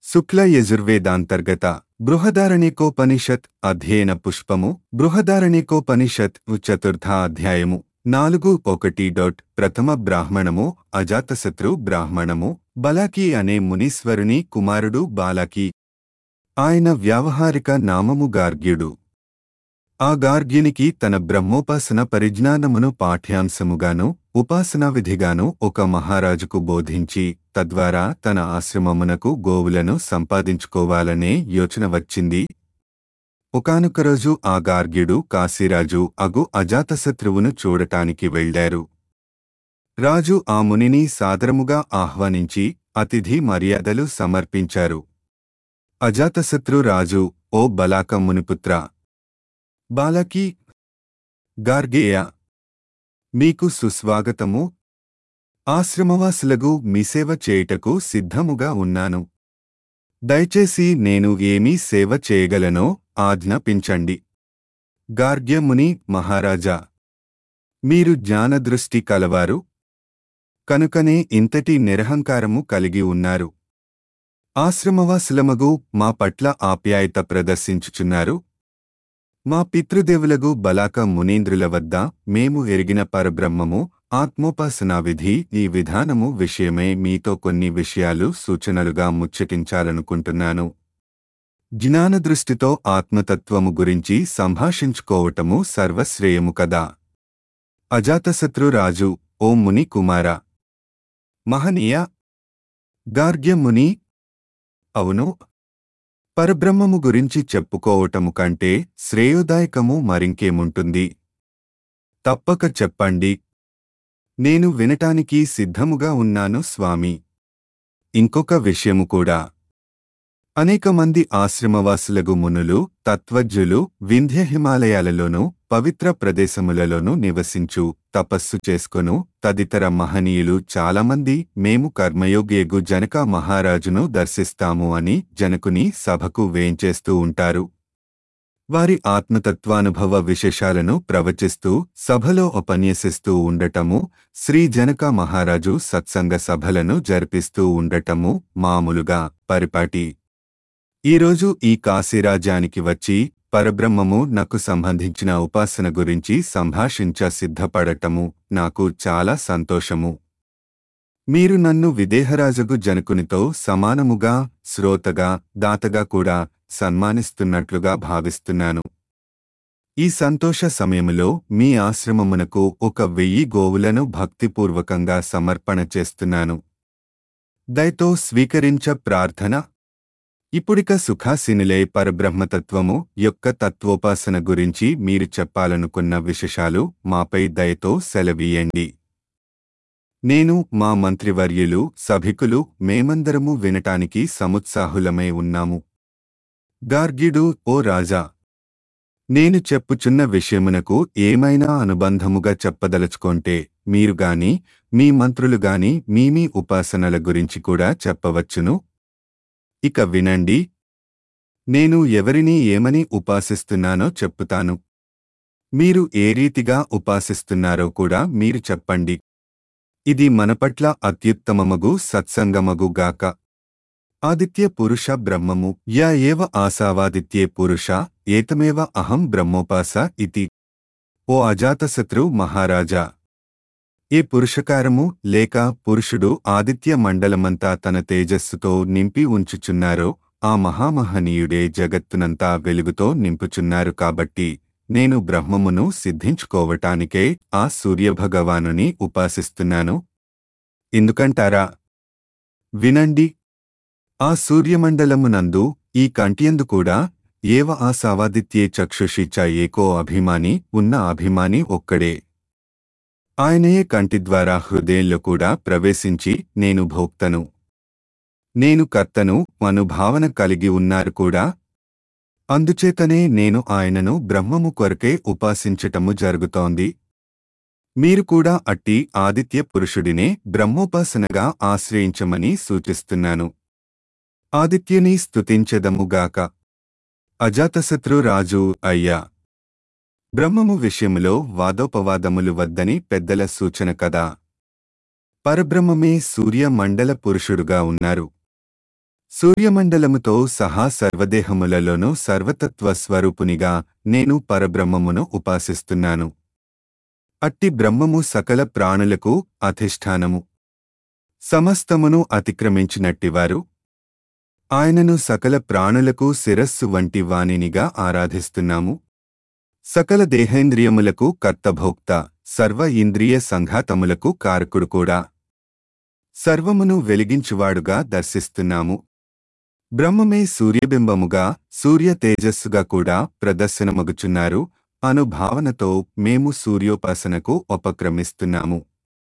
శుక్ల యజుర్వేదాంతర్గత బృహదారణికోపనిషత్ అధ్యయన పుష్పము బృహదారణికోపనిషత్ చతుర్థ అధ్యాయము నాలుగు ఒకటి డొట్ ప్రథమ బ్రాహ్మణము అజాతశత్రు బ్రాహ్మణము బలాకి అనే మునీశ్వరుని కుమారుడు బాలకి ఆయన వ్యావహారిక నామము గార్గ్యుడు ఆ గార్గ్యునికి తన బ్రహ్మోపాసన పరిజ్ఞానమును పాఠ్యాంశముగాను ఉపాసనా విధిగాను ఒక మహారాజుకు బోధించి తద్వారా తన ఆశ్రమమునకు గోవులను సంపాదించుకోవాలనే యోచన వచ్చింది ఒకానొక రోజు ఆ గార్గ్యుడు కాశీరాజు అగు అజాతశత్రువును చూడటానికి వెళ్లారు రాజు ఆ మునిని సాదరముగా ఆహ్వానించి అతిథి మర్యాదలు సమర్పించారు అజాతశత్రు రాజు ఓ బలాక మునిపుత్ర బాలకి గార్గేయ మీకు సుస్వాగతము ఆశ్రమవాసులగు మీ సేవ చేయుటకు సిద్ధముగా ఉన్నాను దయచేసి నేను ఏమీ సేవ చేయగలనో ఆజ్ఞాపించండి గార్గ్యముని మహారాజా మీరు జ్ఞానదృష్టి కలవారు కనుకనే ఇంతటి నిరహంకారము కలిగి ఉన్నారు ఆశ్రమవాసులమగు మా పట్ల ఆప్యాయత ప్రదర్శించుచున్నారు మా పితృదేవులగు బలాక మునీంద్రుల వద్ద మేము ఎరిగిన పరబ్రహ్మము ఆత్మోపాసనా విధి ఈ విధానము విషయమై మీతో కొన్ని విషయాలు సూచనలుగా ముచ్చటించాలనుకుంటున్నాను జ్ఞానదృష్టితో ఆత్మతత్వము గురించి సంభాషించుకోవటము సర్వశ్రేయము కదా అజాతశత్రు రాజు ఓ ముని కుమార మహనీయ గార్గ్యముని అవును పరబ్రహ్మము గురించి చెప్పుకోవటము కంటే శ్రేయోదాయకము మరింకేముంటుంది తప్పక చెప్పండి నేను వినటానికి సిద్ధముగా ఉన్నాను స్వామి ఇంకొక విషయము కూడా అనేక మంది ఆశ్రమవాసులగు మునులు తత్వజ్ఞులు వింధ్య హిమాలయాలలోనూ పవిత్ర ప్రదేశములలోనూ నివసించు తపస్సు చేసుకొను తదితర మహనీయులు చాలామంది మేము కర్మయోగ్యగు జనక మహారాజును దర్శిస్తాము అని జనకుని సభకు వేంచేస్తూ ఉంటారు వారి ఆత్మతత్వానుభవ విశేషాలను ప్రవచిస్తూ సభలో ఉపన్యసిస్తూ ఉండటము శ్రీ జనక మహారాజు సత్సంగ సభలను జరిపిస్తూ ఉండటము మామూలుగా పరిపాటి ఈరోజు ఈ కాశీరాజ్యానికి వచ్చి పరబ్రహ్మము నాకు సంబంధించిన ఉపాసన గురించి సంభాషించ సిద్ధపడటము నాకు చాలా సంతోషము మీరు నన్ను విదేహరాజగు జనకునితో సమానముగా శ్రోతగా దాతగా కూడా సన్మానిస్తున్నట్లుగా భావిస్తున్నాను ఈ సంతోష సమయములో మీ ఆశ్రమమునకు ఒక వెయ్యి గోవులను భక్తిపూర్వకంగా సమర్పణ చేస్తున్నాను దయతో స్వీకరించ ప్రార్థన ఇప్పుడిక సుఖాసినులే పరబ్రహ్మతత్వము యొక్క తత్వోపాసన గురించి మీరు చెప్పాలనుకున్న విశేషాలు మాపై దయతో సెలవీయండి నేను మా మంత్రివర్యులు సభికులు మేమందరము వినటానికి సముత్సాహులమై ఉన్నాము గార్గ్యుడు ఓ రాజా నేను చెప్పుచున్న విషయమునకు ఏమైనా అనుబంధముగా చెప్పదలుచుకొంటే మీరు గాని మీ మంత్రులు గాని మీ మీ ఉపాసనల గురించి కూడా చెప్పవచ్చును ఇక వినండి నేను ఎవరిని ఏమని ఉపాసిస్తున్నానో చెప్పుతాను మీరు ఏ రీతిగా ఉపాసిస్తున్నారో కూడా మీరు చెప్పండి ఇది మనపట్ల అత్యుత్తమమగు సత్సంగమగు గాక ఆదిత్య పురుష బ్రహ్మము యా ఏవ ఆసావాదిత్యే పురుష ఏతమేవ అహం బ్రహ్మోపాస ఇతి ఓ అజాతశత్రు మహారాజా ఏ పురుషకారము లేక పురుషుడు ఆదిత్య మండలమంతా తన తేజస్సుతో నింపి ఉంచుచున్నారో ఆ మహామహనీయుడే జగత్తునంతా వెలుగుతో నింపుచున్నారు కాబట్టి నేను బ్రహ్మమును సిద్ధించుకోవటానికే ఆ సూర్యభగవానుని ఉపాసిస్తున్నాను ఎందుకంటారా వినండి ఆ సూర్యమండలమునందు ఈ కంటియందు కూడా ఏవ ఆ సావాదిత్యే చక్షుషి చ ఏకో అభిమాని ఉన్న అభిమాని ఒక్కడే ఆయనయే కంటి ద్వారా హృదయంలో కూడా ప్రవేశించి నేను భోక్తను నేను కర్తను అనుభావన కలిగి ఉన్నారు కూడా అందుచేతనే నేను ఆయనను బ్రహ్మము కొరకే ఉపాసించటము జరుగుతోంది మీరు కూడా అట్టి ఆదిత్య పురుషుడినే బ్రహ్మోపాసనగా ఆశ్రయించమని సూచిస్తున్నాను ఆదిత్యుని స్తుతించెదముగాక అజాతశత్రు రాజు అయ్యా బ్రహ్మము విషయములో వాదోపవాదములు వద్దని పెద్దల సూచన కదా పరబ్రహ్మమే సూర్య మండల పురుషుడుగా ఉన్నారు సూర్యమండలముతో సహా సర్వదేహములలోనూ సర్వతత్వ స్వరూపునిగా నేను పరబ్రహ్మమును ఉపాసిస్తున్నాను అట్టి బ్రహ్మము సకల ప్రాణులకు అధిష్టానము సమస్తమును అతిక్రమించినట్టివారు ఆయనను సకల ప్రాణులకు శిరస్సు వంటి వాణినిగా ఆరాధిస్తున్నాము సకల దేహేంద్రియములకు కర్తభోక్త సర్వ ఇంద్రియ సంఘాతములకు కారకుడు కూడా సర్వమును వెలిగించువాడుగా దర్శిస్తున్నాము బ్రహ్మమే సూర్యబింబముగా సూర్య తేజస్సుగా కూడా ప్రదర్శనమగుచున్నారు అను భావనతో మేము సూర్యోపాసనకు ఉపక్రమిస్తున్నాము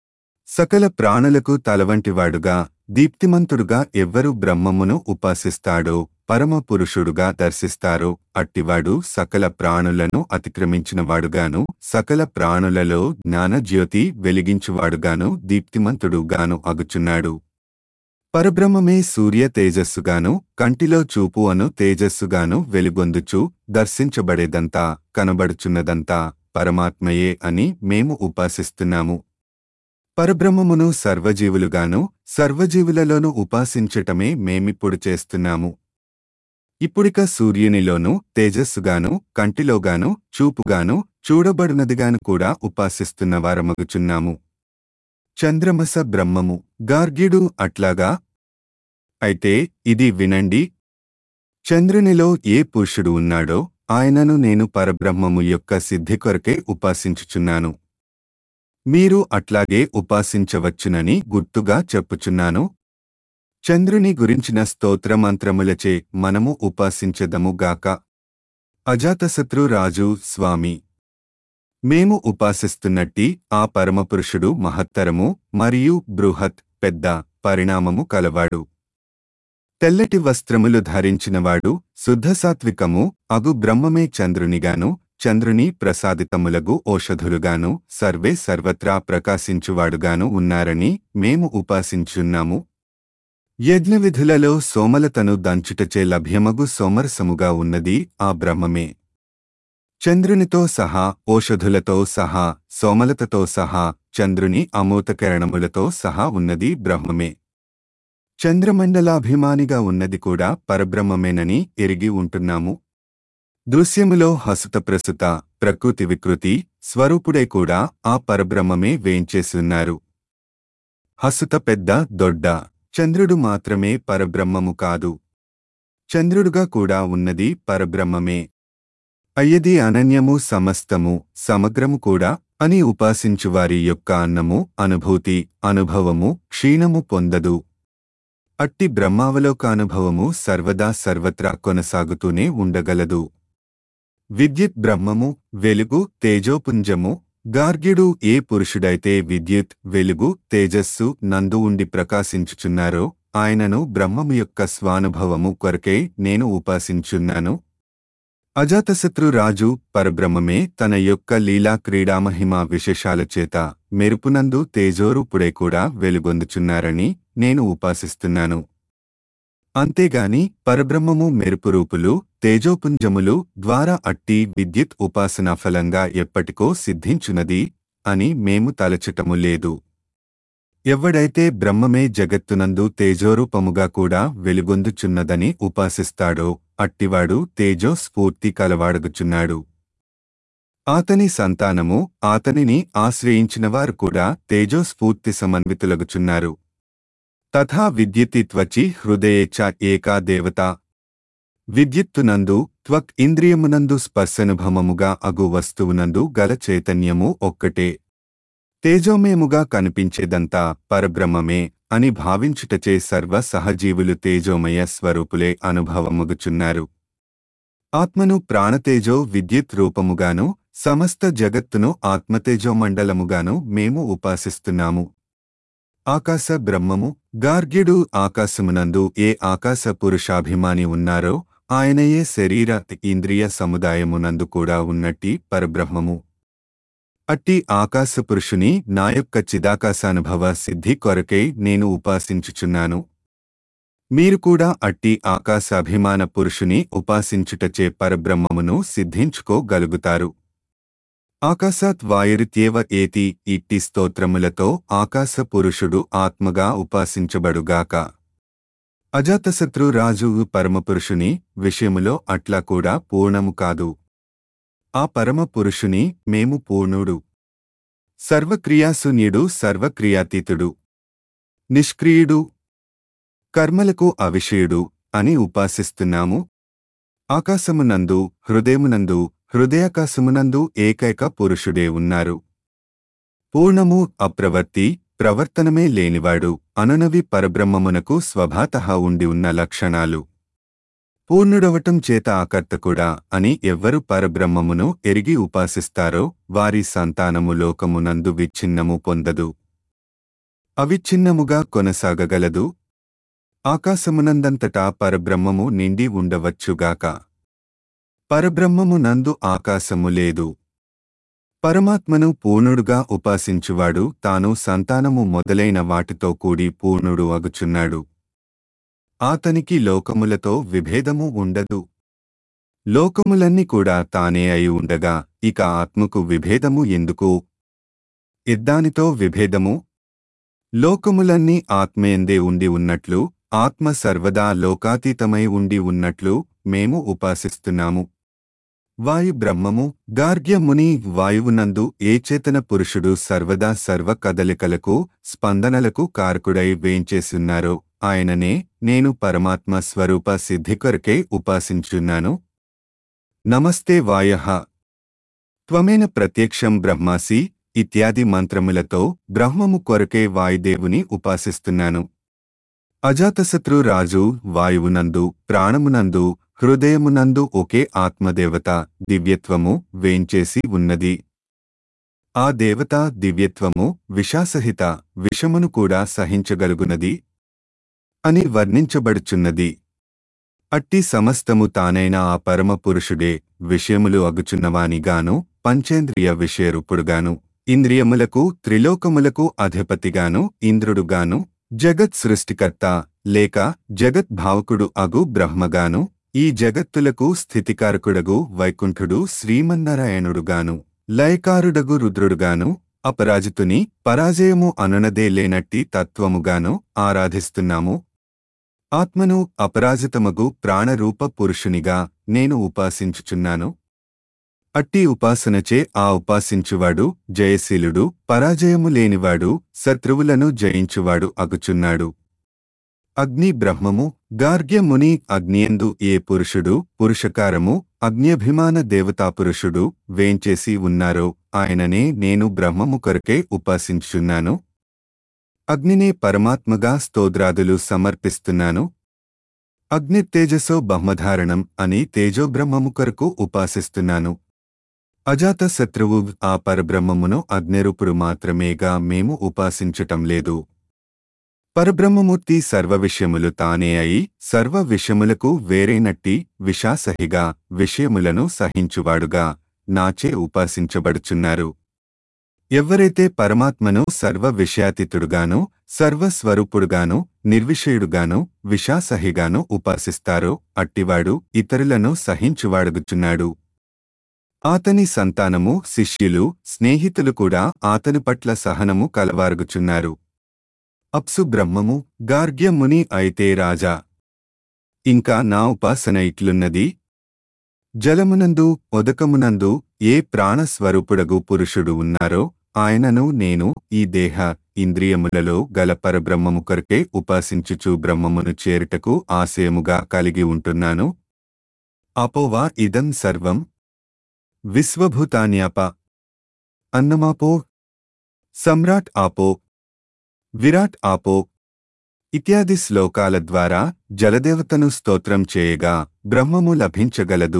సకల ప్రాణులకు తలవంటివాడుగా దీప్తిమంతుడుగా ఎవ్వరు బ్రహ్మమును ఉపాసిస్తాడో పరమ పురుషుడుగా దర్శిస్తారో అట్టివాడు సకల ప్రాణులను అతిక్రమించినవాడుగాను సకల ప్రాణులలో జ్ఞానజ్యోతి వెలిగించువాడుగాను దీప్తిమంతుడుగాను అగుచున్నాడు పరబ్రహ్మమే సూర్య తేజస్సుగాను కంటిలో చూపు అను తేజస్సుగాను వెలుగొందుచు దర్శించబడేదంతా కనబడుచున్నదంతా పరమాత్మయే అని మేము ఉపాసిస్తున్నాము పరబ్రహ్మమును సర్వజీవులుగాను సర్వజీవులలోనూ ఉపాసించటమే మేమిప్పుడు చేస్తున్నాము ఇప్పుడిక సూర్యునిలోనూ తేజస్సుగాను కంటిలోగాను చూపుగాను చూడబడినదిగాను కూడా ఉపాసిస్తున్న వారమగుచున్నాము చంద్రమస బ్రహ్మము గార్గ్యుడు అట్లాగా అయితే ఇది వినండి చంద్రునిలో ఏ పురుషుడు ఉన్నాడో ఆయనను నేను పరబ్రహ్మము యొక్క సిద్ధి కొరకే ఉపాసించుచున్నాను మీరు అట్లాగే ఉపాసించవచ్చునని గుర్తుగా చెప్పుచున్నాను చంద్రుని గురించిన స్తోత్ర మంత్రములచే మనము ఉపాసించదము గాక అజాతశత్రు రాజు స్వామి మేము ఉపాసిస్తున్నట్టి ఆ పరమపురుషుడు మహత్తరము మరియు బృహత్ పెద్ద పరిణామము కలవాడు తెల్లటి వస్త్రములు ధరించినవాడు శుద్ధసాత్వికము అగు బ్రహ్మమే చంద్రునిగాను చంద్రుని ప్రసాదితములగు ఓషధులుగాను సర్వే సర్వత్రా ప్రకాశించువాడుగాను ఉన్నారని మేము ఉపాసించున్నాము యజ్ఞవిధులలో సోమలతను దంచుటచే లభ్యమగు సోమరసముగా ఉన్నది ఆ బ్రహ్మమే చంద్రునితో సహా ఓషధులతో సహా సోమలతతో సహా చంద్రుని అమూతకరణములతో సహా ఉన్నది బ్రహ్మమే చంద్రమండలాభిమానిగా ఉన్నది కూడా పరబ్రహ్మమేనని ఎరిగి ఉంటున్నాము దృశ్యములో హసుత ప్రసుత ప్రకృతి వికృతి స్వరూపుడై కూడా ఆ పరబ్రహ్మమే వేంచేసున్నారు హసుత పెద్ద దొడ్డ చంద్రుడు మాత్రమే పరబ్రహ్మము కాదు చంద్రుడుగా కూడా ఉన్నది పరబ్రహ్మమే అయ్యది అనన్యము సమస్తము సమగ్రము కూడా అని ఉపాసించువారి యొక్క అన్నము అనుభూతి అనుభవము క్షీణము పొందదు అట్టి బ్రహ్మావలోకానుభవము సర్వదా సర్వత్రా కొనసాగుతూనే ఉండగలదు విద్యుత్ బ్రహ్మము వెలుగు తేజోపుంజము గార్గ్యుడు ఏ పురుషుడైతే విద్యుత్ వెలుగు తేజస్సు నందు ఉండి ప్రకాశించుచున్నారో ఆయనను బ్రహ్మము యొక్క స్వానుభవము కొరకే నేను ఉపాసించున్నాను అజాతశత్రు రాజు పరబ్రహ్మమే తన యొక్క లీలా క్రీడామహిమా విశేషాల చేత మెరుపునందు తేజోరూపుడే కూడా వెలుగొందుచున్నారని నేను ఉపాసిస్తున్నాను అంతేగాని పరబ్రహ్మము మెరుపు రూపులు తేజోపుంజములు ద్వారా అట్టి విద్యుత్ ఉపాసనా ఫలంగా ఎప్పటికో సిద్ధించునది అని మేము తలచటము లేదు ఎవడైతే బ్రహ్మమే జగత్తునందు తేజోరూపముగా కూడా వెలుగొందుచున్నదని ఉపాసిస్తాడో అట్టివాడు తేజో స్ఫూర్తి కలవాడగుచున్నాడు ఆతని సంతానము ఆతనిని ఆశ్రయించినవారు కూడా తేజోస్ఫూర్తి సమన్వితులగుచున్నారు తథా విద్యుత్తి త్వచి హృదయే చ ఏకా దేవత విద్యుత్తునందు త్వక్ ఇంద్రియమునందు స్పర్శనుభవముగా అగు వస్తువునందు గల చైతన్యము ఒక్కటే తేజోమయముగా కనిపించేదంతా పరబ్రహ్మమే అని భావించుటచే సర్వ సహజీవులు తేజోమయ స్వరూపులే అనుభవముగుచున్నారు ఆత్మను ప్రాణతేజో విద్యుత్ రూపముగాను సమస్త జగత్తును ఆత్మతేజోమండలముగాను మేము ఉపాసిస్తున్నాము ఆకాశ బ్రహ్మము గార్గ్యుడు ఆకాశమునందు ఏ ఆకాశ పురుషాభిమాని ఉన్నారో ఆయనయే శరీర ఇంద్రియ సముదాయమునందు కూడా ఉన్నట్టి పరబ్రహ్మము అట్టి ఆకాశ పురుషుని నా యొక్క చిదాకాశానుభవ సిద్ధి కొరకై నేను ఉపాసించుచున్నాను మీరు కూడా అట్టి ఆకాశాభిమాన పురుషుని ఉపాసించుటచే పరబ్రహ్మమును సిద్ధించుకోగలుగుతారు ఆకాశాత్ వాయురిత్యేవ ఏతి ఇట్టి స్తోత్రములతో ఆకాశ పురుషుడు ఆత్మగా ఉపాసించబడుగాక అజాతశత్రు రాజు పరమపురుషుని విషయములో అట్లా కూడా పూర్ణము కాదు ఆ పరమపురుషుని మేము పూర్ణుడు సర్వక్రియాశూన్యుడు సర్వక్రియాతీతుడు నిష్క్రియుడు కర్మలకు అవిషయుడు అని ఉపాసిస్తున్నాము ఆకాశమునందు హృదయమునందు హృదయాకాశమునందు ఏకైక పురుషుడే ఉన్నారు పూర్ణము అప్రవర్తి ప్రవర్తనమే లేనివాడు అనునవి పరబ్రహ్మమునకు స్వభాతః ఉండి ఉన్న లక్షణాలు పూర్ణుడవటం చేత ఆకర్తకుడా అని ఎవ్వరు పరబ్రహ్మమును ఎరిగి ఉపాసిస్తారో వారి సంతానము లోకమునందు విచ్ఛిన్నము పొందదు అవిచ్ఛిన్నముగా కొనసాగగలదు ఆకాశమునందంతటా పరబ్రహ్మము నిండి ఉండవచ్చుగాక పరబ్రహ్మము నందు ఆకాశము లేదు పరమాత్మను పూర్ణుడుగా ఉపాసించువాడు తాను సంతానము మొదలైన వాటితో కూడి పూర్ణుడు అగుచున్నాడు ఆతనికి లోకములతో విభేదము ఉండదు లోకములన్నీ కూడా తానే అయి ఉండగా ఇక ఆత్మకు విభేదము ఎందుకు ఇద్దానితో విభేదము లోకములన్నీ ఆత్మయందే ఉండి ఉన్నట్లు ఆత్మ సర్వదా లోకాతీతమై ఉండి ఉన్నట్లు మేము ఉపాసిస్తున్నాము వాయు బ్రహ్మము గార్గ్యముని వాయువునందు ఏ చేతన పురుషుడు సర్వదా సర్వ కదలికలకు స్పందనలకు కారకుడై వేంచేసున్నారో ఆయననే నేను పరమాత్మ స్వరూప సిద్ధి కొరకే ఉపాసించున్నాను నమస్తే వాయః త్వమేన ప్రత్యక్షం బ్రహ్మాసి ఇత్యాది మంత్రములతో బ్రహ్మము కొరకే వాయుదేవుని ఉపాసిస్తున్నాను అజాతశత్రు రాజు వాయువునందు ప్రాణమునందు హృదయమునందు ఒకే ఆత్మదేవత దివ్యత్వము వేంచేసి ఉన్నది ఆ దేవత దివ్యత్వము విషాసహిత విషమును కూడా సహించగలుగునది అని వర్ణించబడుచున్నది అట్టి సమస్తము తానైన ఆ పరమ పురుషుడే విషయములు అగుచున్నవానిగాను పంచేంద్రియ విషయరూపుడుగాను ఇంద్రియములకు త్రిలోకములకు అధిపతిగాను ఇంద్రుడుగాను జగత్ సృష్టికర్త లేక జగద్భావకుడు అగు బ్రహ్మగాను ఈ జగత్తులకు స్థితికారకుడగు వైకుంఠుడు శ్రీమన్నారాయణుడుగాను లయకారుడగు రుద్రుడుగాను అపరాజితుని పరాజయము అనునదే లేనట్టి తత్వముగాను ఆరాధిస్తున్నాము ఆత్మను అపరాజితమగు ప్రాణరూప పురుషునిగా నేను ఉపాసించుచున్నాను అట్టి ఉపాసనచే ఆ ఉపాసించువాడు జయశీలుడు పరాజయము లేనివాడు శత్రువులను జయించువాడు అగుచున్నాడు అగ్ని బ్రహ్మము గార్గ్యముని అగ్నియందు ఏ పురుషుడు పురుషకారము అగ్న్యభిమాన దేవతాపురుషుడు వేంచేసి ఉన్నారో ఆయననే నేను బ్రహ్మము కొరకే ఉపాసించున్నాను అగ్నినే పరమాత్మగా స్తోద్రాదులు సమర్పిస్తున్నాను అగ్ని తేజసో బ్రహ్మధారణం అని తేజోబ్రహ్మము కొరకు ఉపాసిస్తున్నాను అజాత శత్రువు ఆ పరబ్రహ్మమును అగ్నిరూపుడు మాత్రమేగా మేము ఉపాసించటం లేదు పరబ్రహ్మమూర్తి సర్వ విషయములు తానే అయి సర్వ విషయములకు వేరేనట్టి విషాసహిగా విషయములను సహించువాడుగా నాచే ఉపాసించబడుచున్నారు ఎవరైతే పరమాత్మను సర్వ విషయాతీతుడుగాను సర్వస్వరూపుడుగాను నిర్విషయుడుగాను విషాసహిగాను ఉపాసిస్తారో అట్టివాడు ఇతరులను సహించువాడుగుచున్నాడు ఆతని సంతానము శిష్యులు స్నేహితులు కూడా ఆతని పట్ల సహనము కలవారుగుచున్నారు అప్సు బ్రహ్మము గార్గ్యముని అయితే రాజా ఇంకా నా ఉపాసన ఇట్లున్నది జలమునందు ఉదకమునందు ఏ ప్రాణస్వరూపుడగు పురుషుడు ఉన్నారో ఆయనను నేను ఈ దేహ ఇంద్రియములలో గల పరబ్రహ్మము కొరకే ఉపాసించుచు బ్రహ్మమును చేరుటకు ఆశయముగా కలిగి ఉంటున్నాను అపోవా ఇదం సర్వం విశ్వభూతాన్యాప అన్నమాపో సమ్రాట్ ఆపో విరాట్ ఆపో ఇత్యాది శ్లోకాల ద్వారా జలదేవతను స్తోత్రం చేయగా బ్రహ్మము లభించగలదు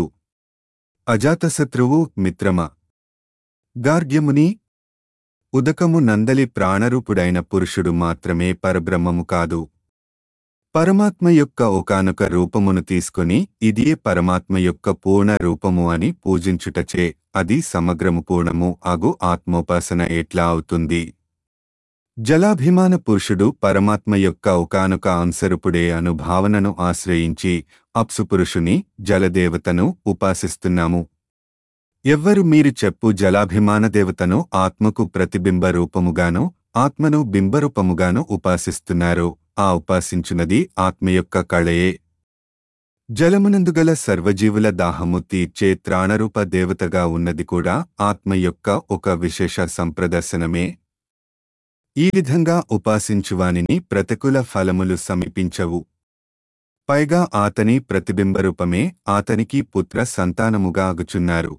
అజాతశత్రువు మిత్రమ గార్గ్యముని ఉదకము నందలి ప్రాణరూపుడైన పురుషుడు మాత్రమే పరబ్రహ్మము కాదు పరమాత్మ యొక్క ఒకానొక రూపమును తీసుకుని ఇదియే పరమాత్మ యొక్క పూర్ణ రూపము అని పూజించుటచే అది సమగ్రము పూర్ణము అగు ఆత్మోపాసన ఎట్లా అవుతుంది జలాభిమాన పురుషుడు పరమాత్మ యొక్క ఒకానొక అంశరూపుడే అను భావనను ఆశ్రయించి అప్సుపురుషుని జలదేవతను ఉపాసిస్తున్నాము ఎవ్వరు మీరు చెప్పు జలాభిమాన దేవతను ఆత్మకు ప్రతిబింబ రూపముగాను ఆత్మను బింబరూపముగాను ఉపాసిస్తున్నారో ఆ ఉపాసించునది ఆత్మ యొక్క కళయే జలమునందుగల సర్వజీవుల దాహము తీర్చే త్రాణరూప దేవతగా ఉన్నది కూడా ఆత్మ యొక్క ఒక విశేష సంప్రదర్శనమే ఈ విధంగా ఉపాసించువానిని ప్రతికూల ఫలములు సమీపించవు పైగా ఆతని ప్రతిబింబరూపమే ఆతనికి పుత్ర సంతానముగా అగుచున్నారు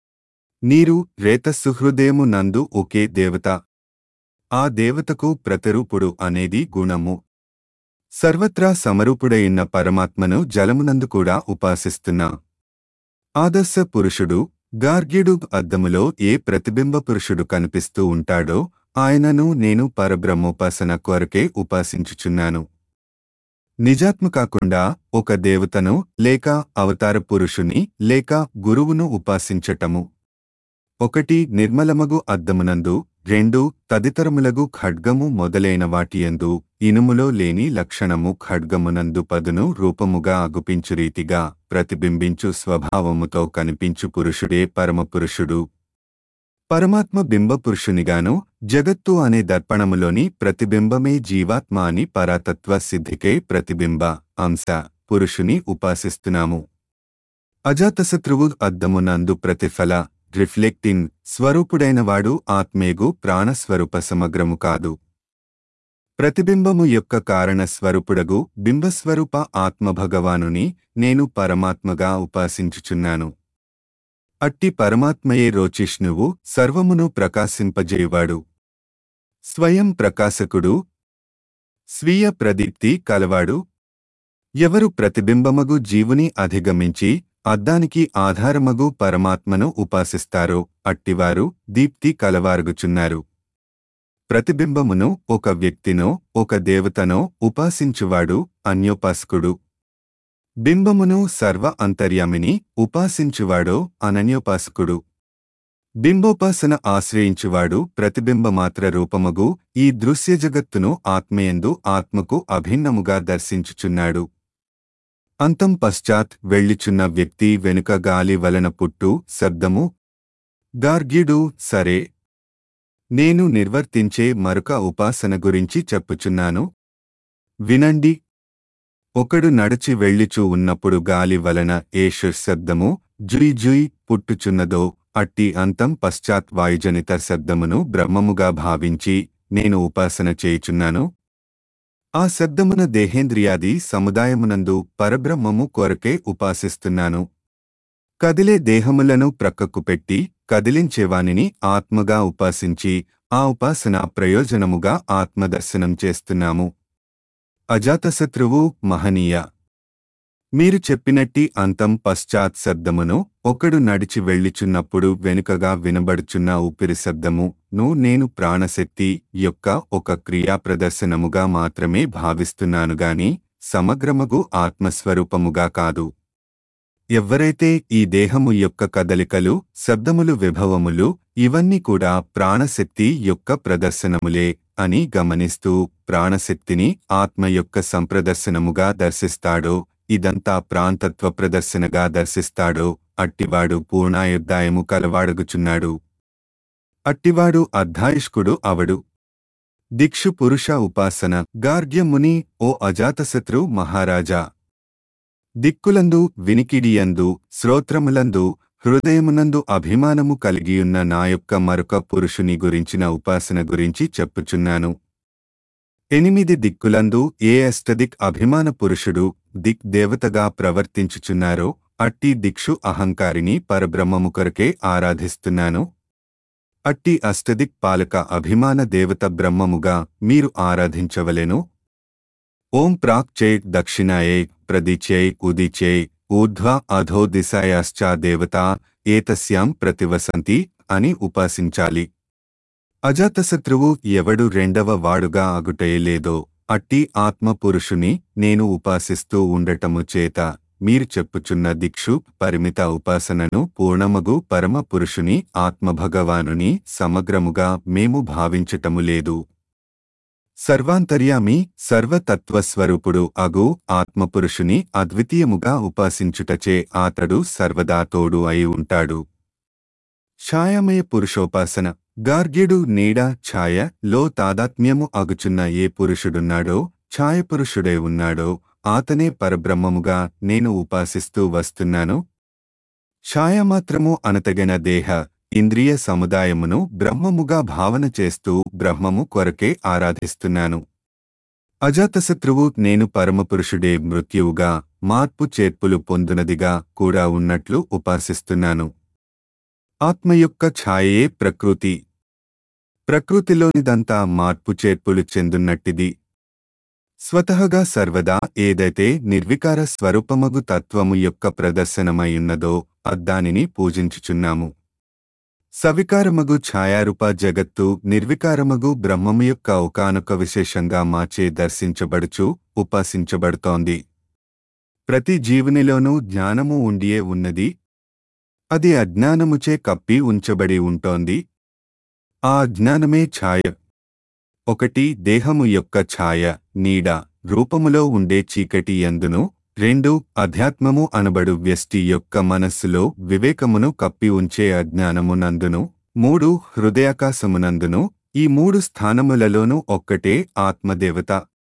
నీరు రేతస్సుహృదయము నందు ఒకే దేవత ఆ దేవతకు ప్రతిరూపుడు అనేది గుణము సర్వత్రా సమరూపుడైన పరమాత్మను జలమునందు కూడా ఉపాసిస్తున్నా ఆదర్శ పురుషుడు గార్గ్యుడు అద్దములో ఏ ప్రతిబింబ పురుషుడు కనిపిస్తూ ఉంటాడో ఆయనను నేను పరబ్రహ్మోపాసన కొరకే ఉపాసించుచున్నాను నిజాత్మ కాకుండా ఒక దేవతను లేక అవతార పురుషుని లేక గురువును ఉపాసించటము ఒకటి నిర్మలమగు అద్దమునందు రెండు తదితరములగు ఖడ్గము మొదలైన వాటియందు ఇనుములో లేని లక్షణము ఖడ్గమునందు పదును రూపముగా అగుపించు రీతిగా ప్రతిబింబించు స్వభావముతో కనిపించు పురుషుడే పరమపురుషుడు పరమాత్మ బింబపురుషునిగాను జగత్తు అనే దర్పణములోని ప్రతిబింబమే జీవాత్మ అని పరాతత్వ సిద్ధికే ప్రతిబింబ అంశ పురుషుని ఉపాసిస్తున్నాము అజాతశత్రువు అద్దమునందు ప్రతిఫల రిఫ్లెక్టింగ్ స్వరూపుడైనవాడు ఆత్మేగు ప్రాణస్వరూప సమగ్రము కాదు ప్రతిబింబము యొక్క కారణ స్వరూపుడగు బింబస్వరూప ఆత్మభగవానుని నేను పరమాత్మగా ఉపాసించుచున్నాను అట్టి పరమాత్మయే రోచిష్ణువు సర్వమును ప్రకాశింపజేయువాడు స్వయం ప్రకాశకుడు స్వీయ ప్రదీప్తి కలవాడు ఎవరు ప్రతిబింబమగు జీవుని అధిగమించి అద్దానికి ఆధారమగు పరమాత్మను ఉపాసిస్తారో అట్టివారు దీప్తి కలవారుగుచున్నారు ప్రతిబింబమును ఒక వ్యక్తినో ఒక దేవతనో ఉపాసించువాడు అన్యోపాసకుడు బింబమును సర్వ అంతర్యామిని ఉపాసించువాడో అనన్యోపాసకుడు బింబోపాసన ఆశ్రయించువాడు ప్రతిబింబమాత్ర రూపమగు ఈ దృశ్య జగత్తును ఆత్మయందు ఆత్మకు అభిన్నముగా దర్శించుచున్నాడు అంతం పశ్చాత్ వెళ్ళిచున్న వ్యక్తి వెనుక గాలి వలన పుట్టు శబ్దము గార్గ్యుడు సరే నేను నిర్వర్తించే మరొక ఉపాసన గురించి చెప్పుచున్నాను వినండి ఒకడు నడచి వెళ్ళిచూ ఉన్నప్పుడు గాలి వలన ఏ శబ్దము జుయ్ జుయ్ పుట్టుచున్నదో అట్టి అంతం పశ్చాత్ వాయుజనిత శబ్దమును బ్రహ్మముగా భావించి నేను ఉపాసన చేయుచున్నాను ఆ శబ్దమున దేహేంద్రియాది సముదాయమునందు పరబ్రహ్మము కొరకే ఉపాసిస్తున్నాను కదిలే దేహములను ప్రక్కకు పెట్టి కదిలించేవానిని ఆత్మగా ఉపాసించి ఆ ఉపాసన ప్రయోజనముగా ఆత్మదర్శనం చేస్తున్నాము అజాతశత్రువు మహనీయ మీరు చెప్పినట్టి అంతం పశ్చాత్ శబ్దమును ఒకడు నడిచి వెళ్ళిచున్నప్పుడు వెనుకగా వినబడుచున్న ఊపిరి శబ్దము ను నేను ప్రాణశక్తి యొక్క ఒక క్రియా ప్రదర్శనముగా మాత్రమే భావిస్తున్నానుగాని సమగ్రమగు ఆత్మస్వరూపముగా కాదు ఎవ్వరైతే ఈ దేహము యొక్క కదలికలు శబ్దములు విభవములు ఇవన్నీ కూడా ప్రాణశక్తి యొక్క ప్రదర్శనములే అని గమనిస్తూ ప్రాణశక్తిని ఆత్మ యొక్క సంప్రదర్శనముగా దర్శిస్తాడో ఇదంతా ప్రాంతత్వ ప్రదర్శనగా దర్శిస్తాడో అట్టివాడు పూర్ణాయుద్ధాయము కలవాడగుచున్నాడు అట్టివాడు అర్ధాయుష్కుడు అవడు దిక్షు పురుష ఉపాసన గార్గ్యముని ఓ అజాతశత్రు మహారాజా దిక్కులందు వినికిడియందు శ్రోత్రములందు హృదయమునందు అభిమానము కలిగియున్న నా యొక్క మరొక పురుషుని గురించిన ఉపాసన గురించి చెప్పుచున్నాను ఎనిమిది దిక్కులందు ఏ అష్టదిక్ అభిమాన పురుషుడు దిక్ దేవతగా ప్రవర్తించుచున్నారో అట్టి దిక్షు అహంకారిని పరబ్రహ్మము కొరకే ఆరాధిస్తున్నాను అట్టి అష్టదిక్ పాలక అభిమాన దేవత బ్రహ్మముగా మీరు ఆరాధించవలెను ఓం ప్రాక్ చే దక్షిణాయే ప్రదిచే ఉదిచే ఊర్ధ్వ అధో దిశాయాశ్చా దేవత ఏతస్యాం ప్రతివసంతి అని ఉపాసించాలి అజాతశత్రువు ఎవడు రెండవ వాడుగా అగుటయలేదో అట్టి ఆత్మపురుషుని నేను ఉపాసిస్తూ ఉండటము చేత మీరు చెప్పుచున్న దిక్షు పరిమిత ఉపాసనను పూర్ణమగు పరమ పురుషుని ఆత్మభగవానుని సమగ్రముగా మేము భావించటము లేదు సర్వాంతర్యామి సర్వతత్వస్వరూపుడు అగు ఆత్మపురుషుని అద్వితీయముగా ఉపాసించుటచే ఆతడు సర్వదా తోడు అయి ఉంటాడు ఛాయామయ పురుషోపాసన గార్గ్యుడు నీడ ఛాయ లో తాదాత్మ్యము అగుచున్న ఏ పురుషుడున్నాడో ఛాయపురుషుడై ఉన్నాడో ఆతనే పరబ్రహ్మముగా నేను ఉపాసిస్తూ వస్తున్నాను ఛాయమాత్రము అనతగిన దేహ ఇంద్రియ సముదాయమును బ్రహ్మముగా భావన చేస్తూ బ్రహ్మము కొరకే ఆరాధిస్తున్నాను అజాతశత్రువు నేను పరమపురుషుడే మృత్యువుగా మార్పు చేర్పులు పొందునదిగా కూడా ఉన్నట్లు ఉపాసిస్తున్నాను ఆత్మ యొక్క ఛాయే ప్రకృతి ప్రకృతిలోనిదంతా మార్పు చేర్పులు చెందున్నట్టిది స్వతహగా సర్వదా ఏదైతే నిర్వికార స్వరూపమగు తత్వము యొక్క ప్రదర్శనమైయున్నదో అద్దానిని పూజించుచున్నాము సవికారమగు ఛాయారూప జగత్తు నిర్వికారమగు బ్రహ్మము యొక్క ఒకనొక విశేషంగా మాచే దర్శించబడుచు ఉపాసించబడుతోంది ప్రతి జీవునిలోనూ జ్ఞానము ఉండియే ఉన్నది అది అజ్ఞానముచే కప్పి ఉంచబడి ఉంటోంది ఆ అజ్ఞానమే ఛాయ ఒకటి దేహము యొక్క ఛాయ నీడ రూపములో ఉండే చీకటి ఎందును రెండు అధ్యాత్మము అనబడు వ్యష్టి యొక్క మనస్సులో వివేకమును కప్పి ఉంచే అజ్ఞానమునందును మూడు హృదయాకాశమునందును ఈ మూడు స్థానములలోనూ ఒక్కటే ఆత్మదేవత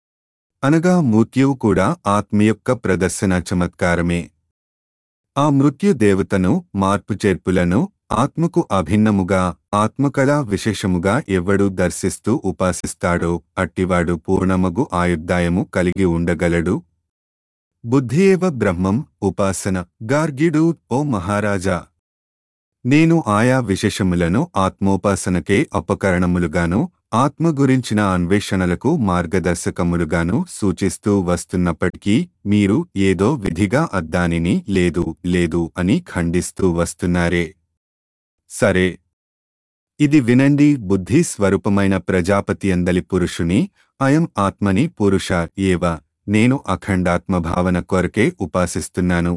అనగా మృత్యువు కూడా ఆత్మ యొక్క ప్రదర్శన చమత్కారమే ఆ మృత్యు దేవతను మార్పు చేర్పులను ఆత్మకు అభిన్నముగా ఆత్మకళా విశేషముగా ఎవడు దర్శిస్తూ ఉపాసిస్తాడో అట్టివాడు పూర్ణమగు ఆయుర్దాయము కలిగి ఉండగలడు బుద్ధియేవ బ్రహ్మం ఉపాసన గార్గిడు ఓ మహారాజా నేను ఆయా విశేషములను ఆత్మోపాసనకే అపకరణములుగాను ఆత్మ గురించిన అన్వేషణలకు మార్గదర్శకములుగాను సూచిస్తూ వస్తున్నప్పటికీ మీరు ఏదో విధిగా అద్దానిని లేదు లేదు అని ఖండిస్తూ వస్తున్నారే సరే ఇది వినండి బుద్ధి స్వరూపమైన ప్రజాపతి అందలి పురుషుని అయం ఆత్మని పురుష ఏవ నేను అఖండాత్మ భావన కొరకే ఉపాసిస్తున్నాను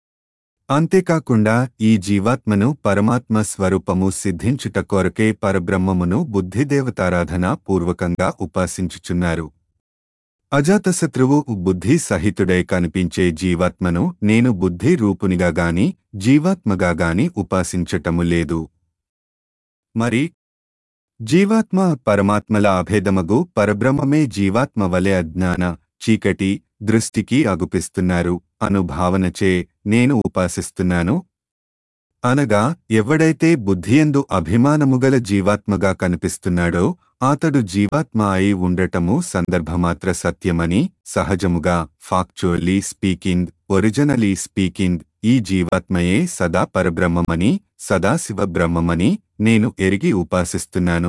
అంతేకాకుండా ఈ జీవాత్మను పరమాత్మ స్వరూపము సిద్ధించుట కొరకే పరబ్రహ్మమును బుద్ధిదేవతారాధన పూర్వకంగా ఉపాసించుచున్నారు అజాతశత్రువు బుద్ధి సహితుడై కనిపించే జీవాత్మను నేను బుద్ధి రూపునిగా గాని జీవాత్మగా గాని ఉపాసించటము లేదు మరి జీవాత్మ పరమాత్మల అభేదమగు పరబ్రహ్మమే జీవాత్మ వలె అజ్ఞాన చీకటి దృష్టికి అగుపిస్తున్నారు అను భావనచే నేను ఉపాసిస్తున్నాను అనగా ఎవడైతే బుద్ధియందు అభిమానముగల జీవాత్మగా కనిపిస్తున్నాడో అతడు జీవాత్మ అయి ఉండటము సందర్భమాత్ర సత్యమని సహజముగా ఫాక్చువల్లీ స్పీకింగ్ ఒరిజినలీ స్పీకింగ్ ఈ జీవాత్మయే సదా పరబ్రహ్మమని సదాశివ బ్రహ్మమని నేను ఎరిగి ఉపాసిస్తున్నాను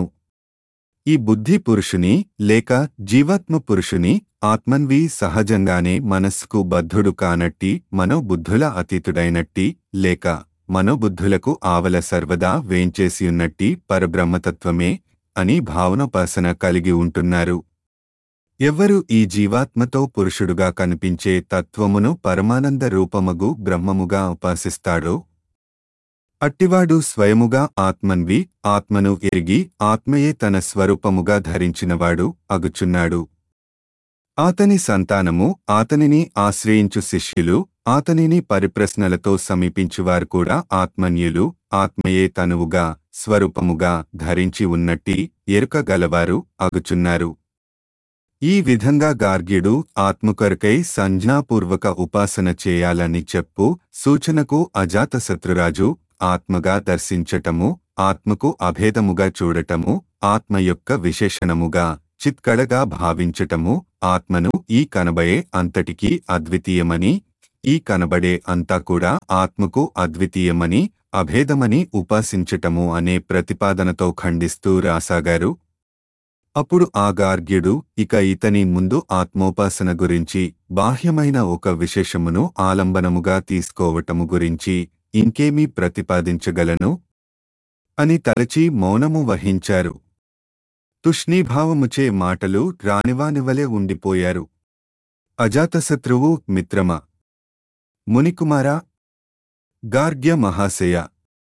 ఈ బుద్ధి పురుషుని లేక జీవాత్మ పురుషుని ఆత్మన్వి సహజంగానే మనస్సుకు బద్ధుడు కానట్టి మనోబుద్ధుల అతీతుడైనట్టి లేక మనోబుద్ధులకు ఆవల సర్వదా వేంచేసియున్నట్టి పరబ్రహ్మతత్వమే అని భావనోపాసన కలిగి ఉంటున్నారు ఎవ్వరు ఈ జీవాత్మతో పురుషుడుగా కనిపించే తత్వమును పరమానంద రూపమగు బ్రహ్మముగా ఉపాసిస్తాడో అట్టివాడు స్వయముగా ఆత్మన్వి ఆత్మను ఎరిగి ఆత్మయే తన స్వరూపముగా ధరించినవాడు అగుచున్నాడు ఆతని సంతానము ఆతనిని ఆశ్రయించు శిష్యులు ఆతనిని పరిప్రశ్నలతో సమీపించువారు కూడా ఆత్మన్యులు ఆత్మయే తనువుగా స్వరూపముగా ధరించి ఉన్నట్టి ఎరుక గలవారు అగుచున్నారు ఈ విధంగా గార్గ్యుడు ఆత్మకొరకై సంజ్ఞాపూర్వక ఉపాసన చేయాలని చెప్పు సూచనకు అజాతశత్రురాజు ఆత్మగా దర్శించటము ఆత్మకు అభేదముగా చూడటము ఆత్మ యొక్క విశేషణముగా చిత్కళగా భావించటము ఆత్మను ఈ కనబడే అంతటికీ అద్వితీయమని ఈ కనబడే అంతా కూడా ఆత్మకు అద్వితీయమని అభేదమని ఉపాసించటము అనే ప్రతిపాదనతో ఖండిస్తూ రాసాగారు అప్పుడు ఆ గార్గ్యుడు ఇక ఇతని ముందు ఆత్మోపాసన గురించి బాహ్యమైన ఒక విశేషమును ఆలంబనముగా తీసుకోవటము గురించి ఇంకేమీ ప్రతిపాదించగలను అని తలచి మౌనము వహించారు తుష్ణీభావముచే మాటలు రానివానివలే ఉండిపోయారు అజాతశత్రువు మిత్రమ మునికుమార గార్గ్య మహాశయ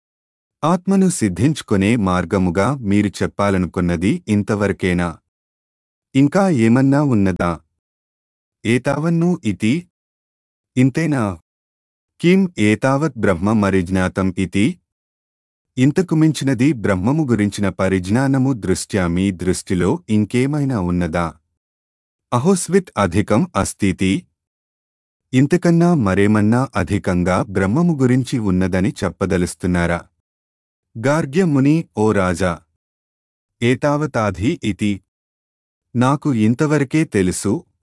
ఆత్మను సిద్ధించుకునే మార్గముగా మీరు చెప్పాలనుకున్నది ఇంతవరకేనా ఇంకా ఏమన్నా ఉన్నదా ఏతావన్నూ ఇతి ఇంతేనా కిం ఏతావత్ బ్రహ్మ మరిజ్ఞాతం ఇతి ఇంతకు మించినది బ్రహ్మము గురించిన పరిజ్ఞానము దృష్ట్యా మీ దృష్టిలో ఇంకేమైనా ఉన్నదా అహోస్విత్ అధికం అస్తీతి ఇంతకన్నా మరేమన్నా అధికంగా బ్రహ్మము గురించి ఉన్నదని చెప్పదలుస్తున్నారా గార్గ్యముని ఓ రాజా ఏతావతాధి ఇతి నాకు ఇంతవరకే తెలుసు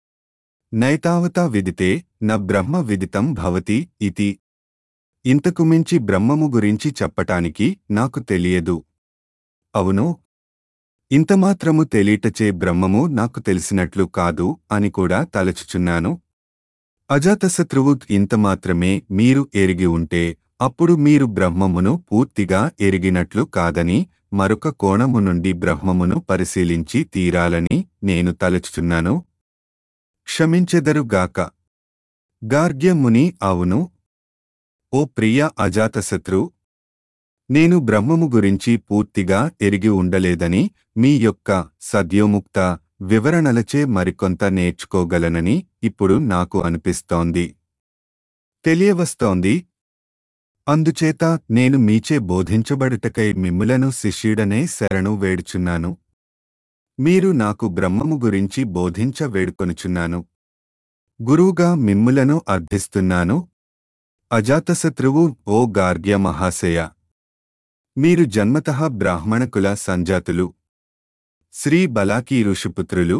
నైతావతా విదితే న బ్రహ్మ విదితం భవతి ఇతి ఇంతకు మించి బ్రహ్మము గురించి చెప్పటానికి నాకు తెలియదు అవును ఇంతమాత్రము తెలియటచే బ్రహ్మము నాకు తెలిసినట్లు కాదు అని కూడా తలచుచున్నాను అజాతశత్రువు ఇంతమాత్రమే మీరు ఎరిగి ఉంటే అప్పుడు మీరు బ్రహ్మమును పూర్తిగా ఎరిగినట్లు కాదని మరొక కోణము నుండి బ్రహ్మమును పరిశీలించి తీరాలని నేను తలచుచున్నాను క్షమించెదరుగాక గార్గ్యముని అవును ఓ ప్రియ అజాతశత్రు నేను బ్రహ్మము గురించి పూర్తిగా ఎరిగి ఉండలేదని మీ యొక్క సద్యోముక్త వివరణలచే మరికొంత నేర్చుకోగలనని ఇప్పుడు నాకు అనిపిస్తోంది తెలియవస్తోంది అందుచేత నేను మీచే బోధించబడుటకై మిమ్ములను శిష్యుడనే శరణు వేడుచున్నాను మీరు నాకు బ్రహ్మము గురించి బోధించ వేడుకొనుచున్నాను గురువుగా మిమ్ములను అర్థిస్తున్నాను అజాతశత్రువు ఓ గార్గ్య మహాశయ మీరు జన్మతః బ్రాహ్మణకుల సంజాతులు శ్రీ బలాకీ ఋషిపుత్రులు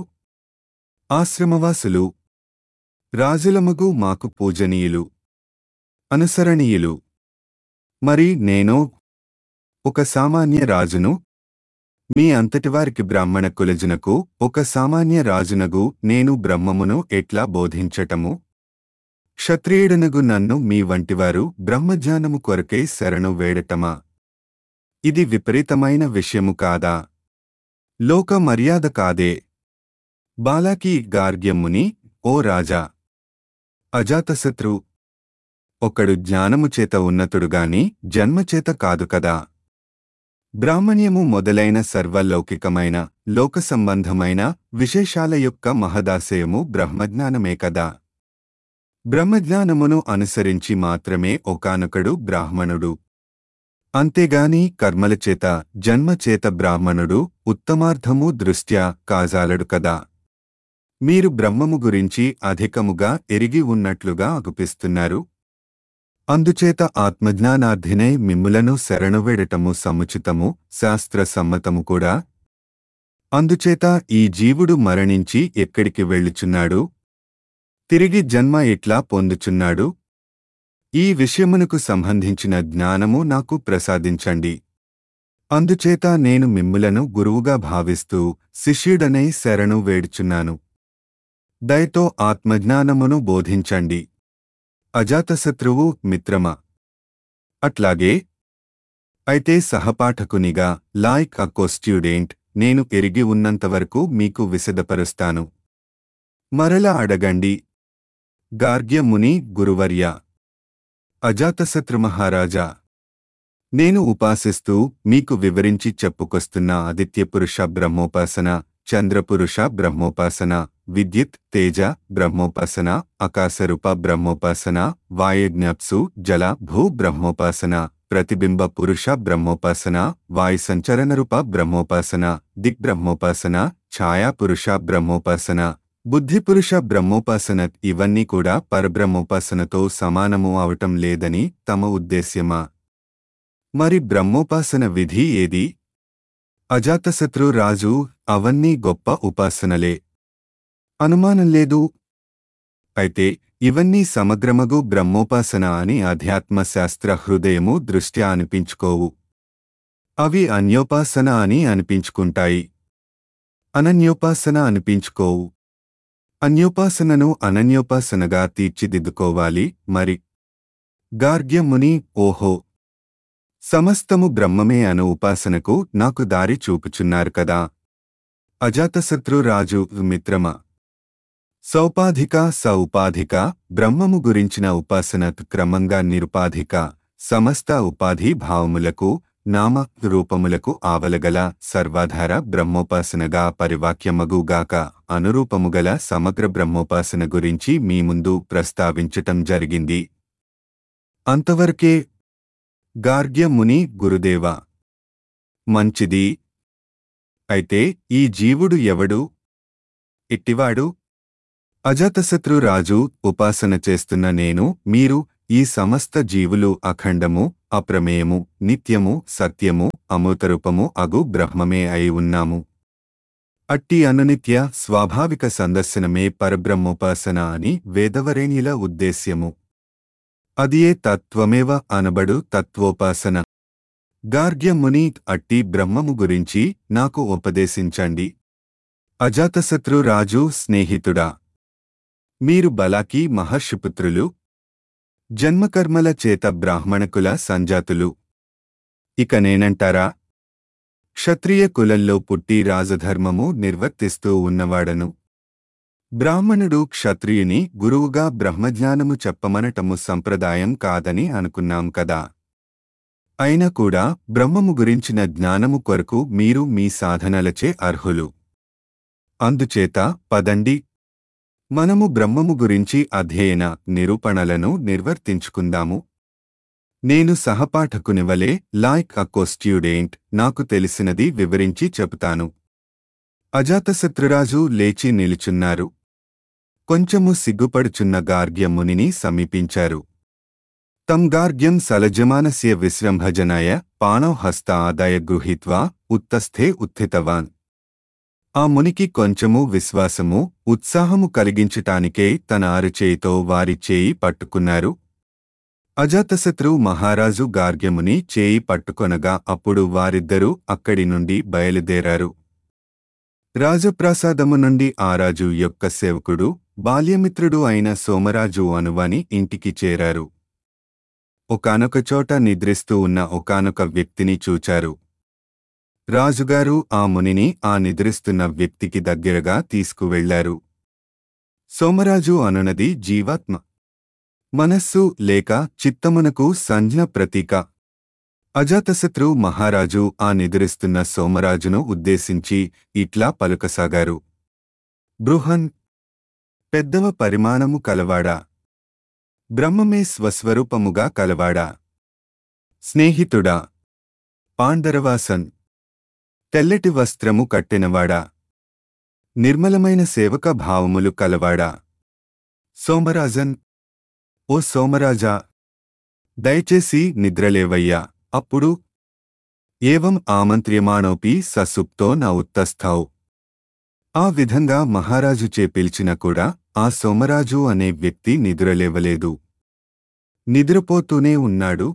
ఆశ్రమవాసులు రాజులమగు మాకు పూజనీయులు అనుసరణీయులు మరి నేనో ఒక సామాన్య రాజును మీ అంతటివారికి బ్రాహ్మణ కులజునకు ఒక సామాన్య రాజునగు నేను బ్రహ్మమును ఎట్లా బోధించటము క్షత్రియుడనగు నన్ను మీ వంటివారు బ్రహ్మజ్ఞానము కొరకై శరణు వేడటమా ఇది విపరీతమైన విషయము కాదా లోక మర్యాద కాదే బాలాకి గార్గ్యముని ఓ రాజా అజాతశత్రు ఒకడు జ్ఞానము చేత ఉన్నతుడుగాని జన్మచేత కాదు కదా బ్రాహ్మణ్యము మొదలైన సర్వలౌకికమైన లోక సంబంధమైన విశేషాల యొక్క మహదాశయము బ్రహ్మజ్ఞానమే కదా బ్రహ్మజ్ఞానమును అనుసరించి మాత్రమే ఒకానొకడు బ్రాహ్మణుడు అంతేగాని కర్మలచేత జన్మచేత బ్రాహ్మణుడు ఉత్తమార్థము దృష్ట్యా కాజాలడు కదా మీరు బ్రహ్మము గురించి అధికముగా ఎరిగి ఉన్నట్లుగా అగుపిస్తున్నారు అందుచేత ఆత్మజ్ఞానార్థినై మిమ్ములను శరణువేడటము సముచితము శాస్త్ర సమ్మతము కూడా అందుచేత ఈ జీవుడు మరణించి ఎక్కడికి వెళ్ళుచున్నాడు తిరిగి జన్మ ఎట్లా పొందుచున్నాడు ఈ విషయమునకు సంబంధించిన జ్ఞానము నాకు ప్రసాదించండి అందుచేత నేను మిమ్ములను గురువుగా భావిస్తూ శిష్యుడనై శరణు వేడుచున్నాను దయతో ఆత్మజ్ఞానమును బోధించండి అజాతశత్రువు మిత్రమా అట్లాగే అయితే సహపాఠకునిగా లాయక్ అ స్టూడెంట్ నేను ఎరిగి ఉన్నంతవరకు మీకు విశదపరుస్తాను మరల అడగండి గార్గ్యముని గురువర్య అజాతశత్రు మహారాజా నేను ఉపాసిస్తూ మీకు వివరించి చెప్పుకొస్తున్న ఆదిత్యపురుష బ్రహ్మోపాసన చంద్రపురుష బ్రహ్మోపాసన విద్యుత్ తేజ బ్రహ్మోపాసన ఆకాశరూప బ్రహ్మోపాసన వాయజ్ఞప్సు జల భూ బ్రహ్మోపాసన ప్రతిబింబ పురుష బ్రహ్మోపాసన వాయు సంచరణరూప బ్రహ్మోపాసన దిగ్బ్రహ్మోపాసన ఛాయా పురుష బ్రహ్మోపాసన బుద్ధిపురుష బ్రహ్మోపాసన ఇవన్నీ కూడా పరబ్రహ్మోపాసనతో సమానము అవటం లేదని తమ ఉద్దేశ్యమా మరి బ్రహ్మోపాసన విధి ఏది అజాతశత్రు రాజు అవన్నీ గొప్ప ఉపాసనలే అనుమానం లేదు అయితే ఇవన్నీ సమగ్రమగు బ్రహ్మోపాసన అని అధ్యాత్మ శాస్త్ర హృదయము దృష్ట్యా అనిపించుకోవు అవి అన్యోపాసన అని అనిపించుకుంటాయి అనన్యోపాసన అనిపించుకోవు అన్యోపాసనను అనన్యోపాసనగా తీర్చిదిద్దుకోవాలి మరి గార్గ్యముని ఓహో సమస్తము బ్రహ్మమే అను ఉపాసనకు నాకు దారి చూపుచున్నారు కదా అజాతశత్రు రాజు మిత్రమ సౌపాధిక సౌపాధిక బ్రహ్మము గురించిన ఉపాసన క్రమంగా నిరుపాధిక సమస్త ఉపాధి భావములకు నామ రూపములకు ఆవలగల సర్వాధార బ్రహ్మోపాసనగా పరివాక్యమగుగాక అనురూపముగల సమగ్ర బ్రహ్మోపాసన గురించి మీ ముందు ప్రస్తావించటం జరిగింది అంతవరకే గార్గ్య ముని గురుదేవ మంచిది అయితే ఈ జీవుడు ఎవడు ఎట్టివాడు అజాతశత్రు రాజు ఉపాసన చేస్తున్న నేను మీరు ఈ సమస్త జీవులు అఖండము అప్రమేయము నిత్యము సత్యము అమృతరూపము అగు బ్రహ్మమే అయి ఉన్నాము అట్టి అనునిత్య స్వాభావిక సందర్శనమే పరబ్రహ్మోపాసన అని వేదవరేణ్యుల ఉద్దేశ్యము అదియే తత్వమేవ అనబడు తత్వోపాసన గార్గ్యముని అట్టి బ్రహ్మము గురించి నాకు ఉపదేశించండి అజాతశత్రు రాజు స్నేహితుడా మీరు బలాకి మహర్షిపుత్రులు జన్మకర్మల చేత బ్రాహ్మణకుల సంజాతులు ఇక నేనంటారా క్షత్రియ కులంలో పుట్టి రాజధర్మము నిర్వర్తిస్తూ ఉన్నవాడను బ్రాహ్మణుడు క్షత్రియుని గురువుగా బ్రహ్మజ్ఞానము చెప్పమనటము సంప్రదాయం కాదని అనుకున్నాం కదా అయినా కూడా బ్రహ్మము గురించిన జ్ఞానము కొరకు మీరు మీ సాధనలచే అర్హులు అందుచేత పదండి మనము బ్రహ్మము గురించి అధ్యయన నిరూపణలను నిర్వర్తించుకుందాము నేను సహపాఠకునివలే లాయక్ అక్కో స్ట్యూడెంట్ నాకు తెలిసినది వివరించి చెబుతాను అజాతశత్రురాజు లేచి నిలుచున్నారు కొంచెము సిగ్గుపడుచున్న గార్గ్యమునిని సమీపించారు తం గార్గ్యం సలజమానస్య విశ్రంభజనాయ పాణౌ హస్త ఆదాయ గృహీత్వా ఉత్తస్థే ఉత్థితవాన్ ఆ మునికి కొంచెము విశ్వాసము ఉత్సాహము కలిగించటానికే తన అరచేయితో వారి చేయి పట్టుకున్నారు అజాతశత్రు మహారాజు గార్గ్యముని చేయి పట్టుకొనగా అప్పుడు వారిద్దరూ అక్కడి నుండి బయలుదేరారు రాజప్రాసాదము నుండి ఆ రాజు యొక్క సేవకుడు బాల్యమిత్రుడు అయిన సోమరాజు అనువాని ఇంటికి చేరారు ఒకానొక చోట నిద్రిస్తూ ఉన్న ఒకానొక వ్యక్తిని చూచారు రాజుగారు ఆ మునిని ఆ నిద్రిస్తున్న వ్యక్తికి దగ్గరగా తీసుకువెళ్లారు సోమరాజు అనునది జీవాత్మ మనస్సు లేక చిత్తమునకు సంజ్ఞ ప్రతీక అజాతశత్రు మహారాజు ఆ నిద్రిస్తున్న సోమరాజును ఉద్దేశించి ఇట్లా పలుకసాగారు బృహన్ పెద్దవ పరిమాణము కలవాడా బ్రహ్మమే స్వస్వరూపముగా కలవాడా స్నేహితుడా పాండరవాసన్ తెల్లటి వస్త్రము కట్టినవాడా నిర్మలమైన సేవక భావములు కలవాడా సోమరాజన్ ఓ సోమరాజా దయచేసి నిద్రలేవయ్యా అప్పుడు ఏవం ఆమంత్ర్యమాణోపి ససుప్తో నా ఉత్తస్థౌ ఆ విధంగా మహారాజు చే పిలిచిన కూడా ఆ సోమరాజు అనే వ్యక్తి నిద్రలేవలేదు నిద్రపోతూనే ఉన్నాడు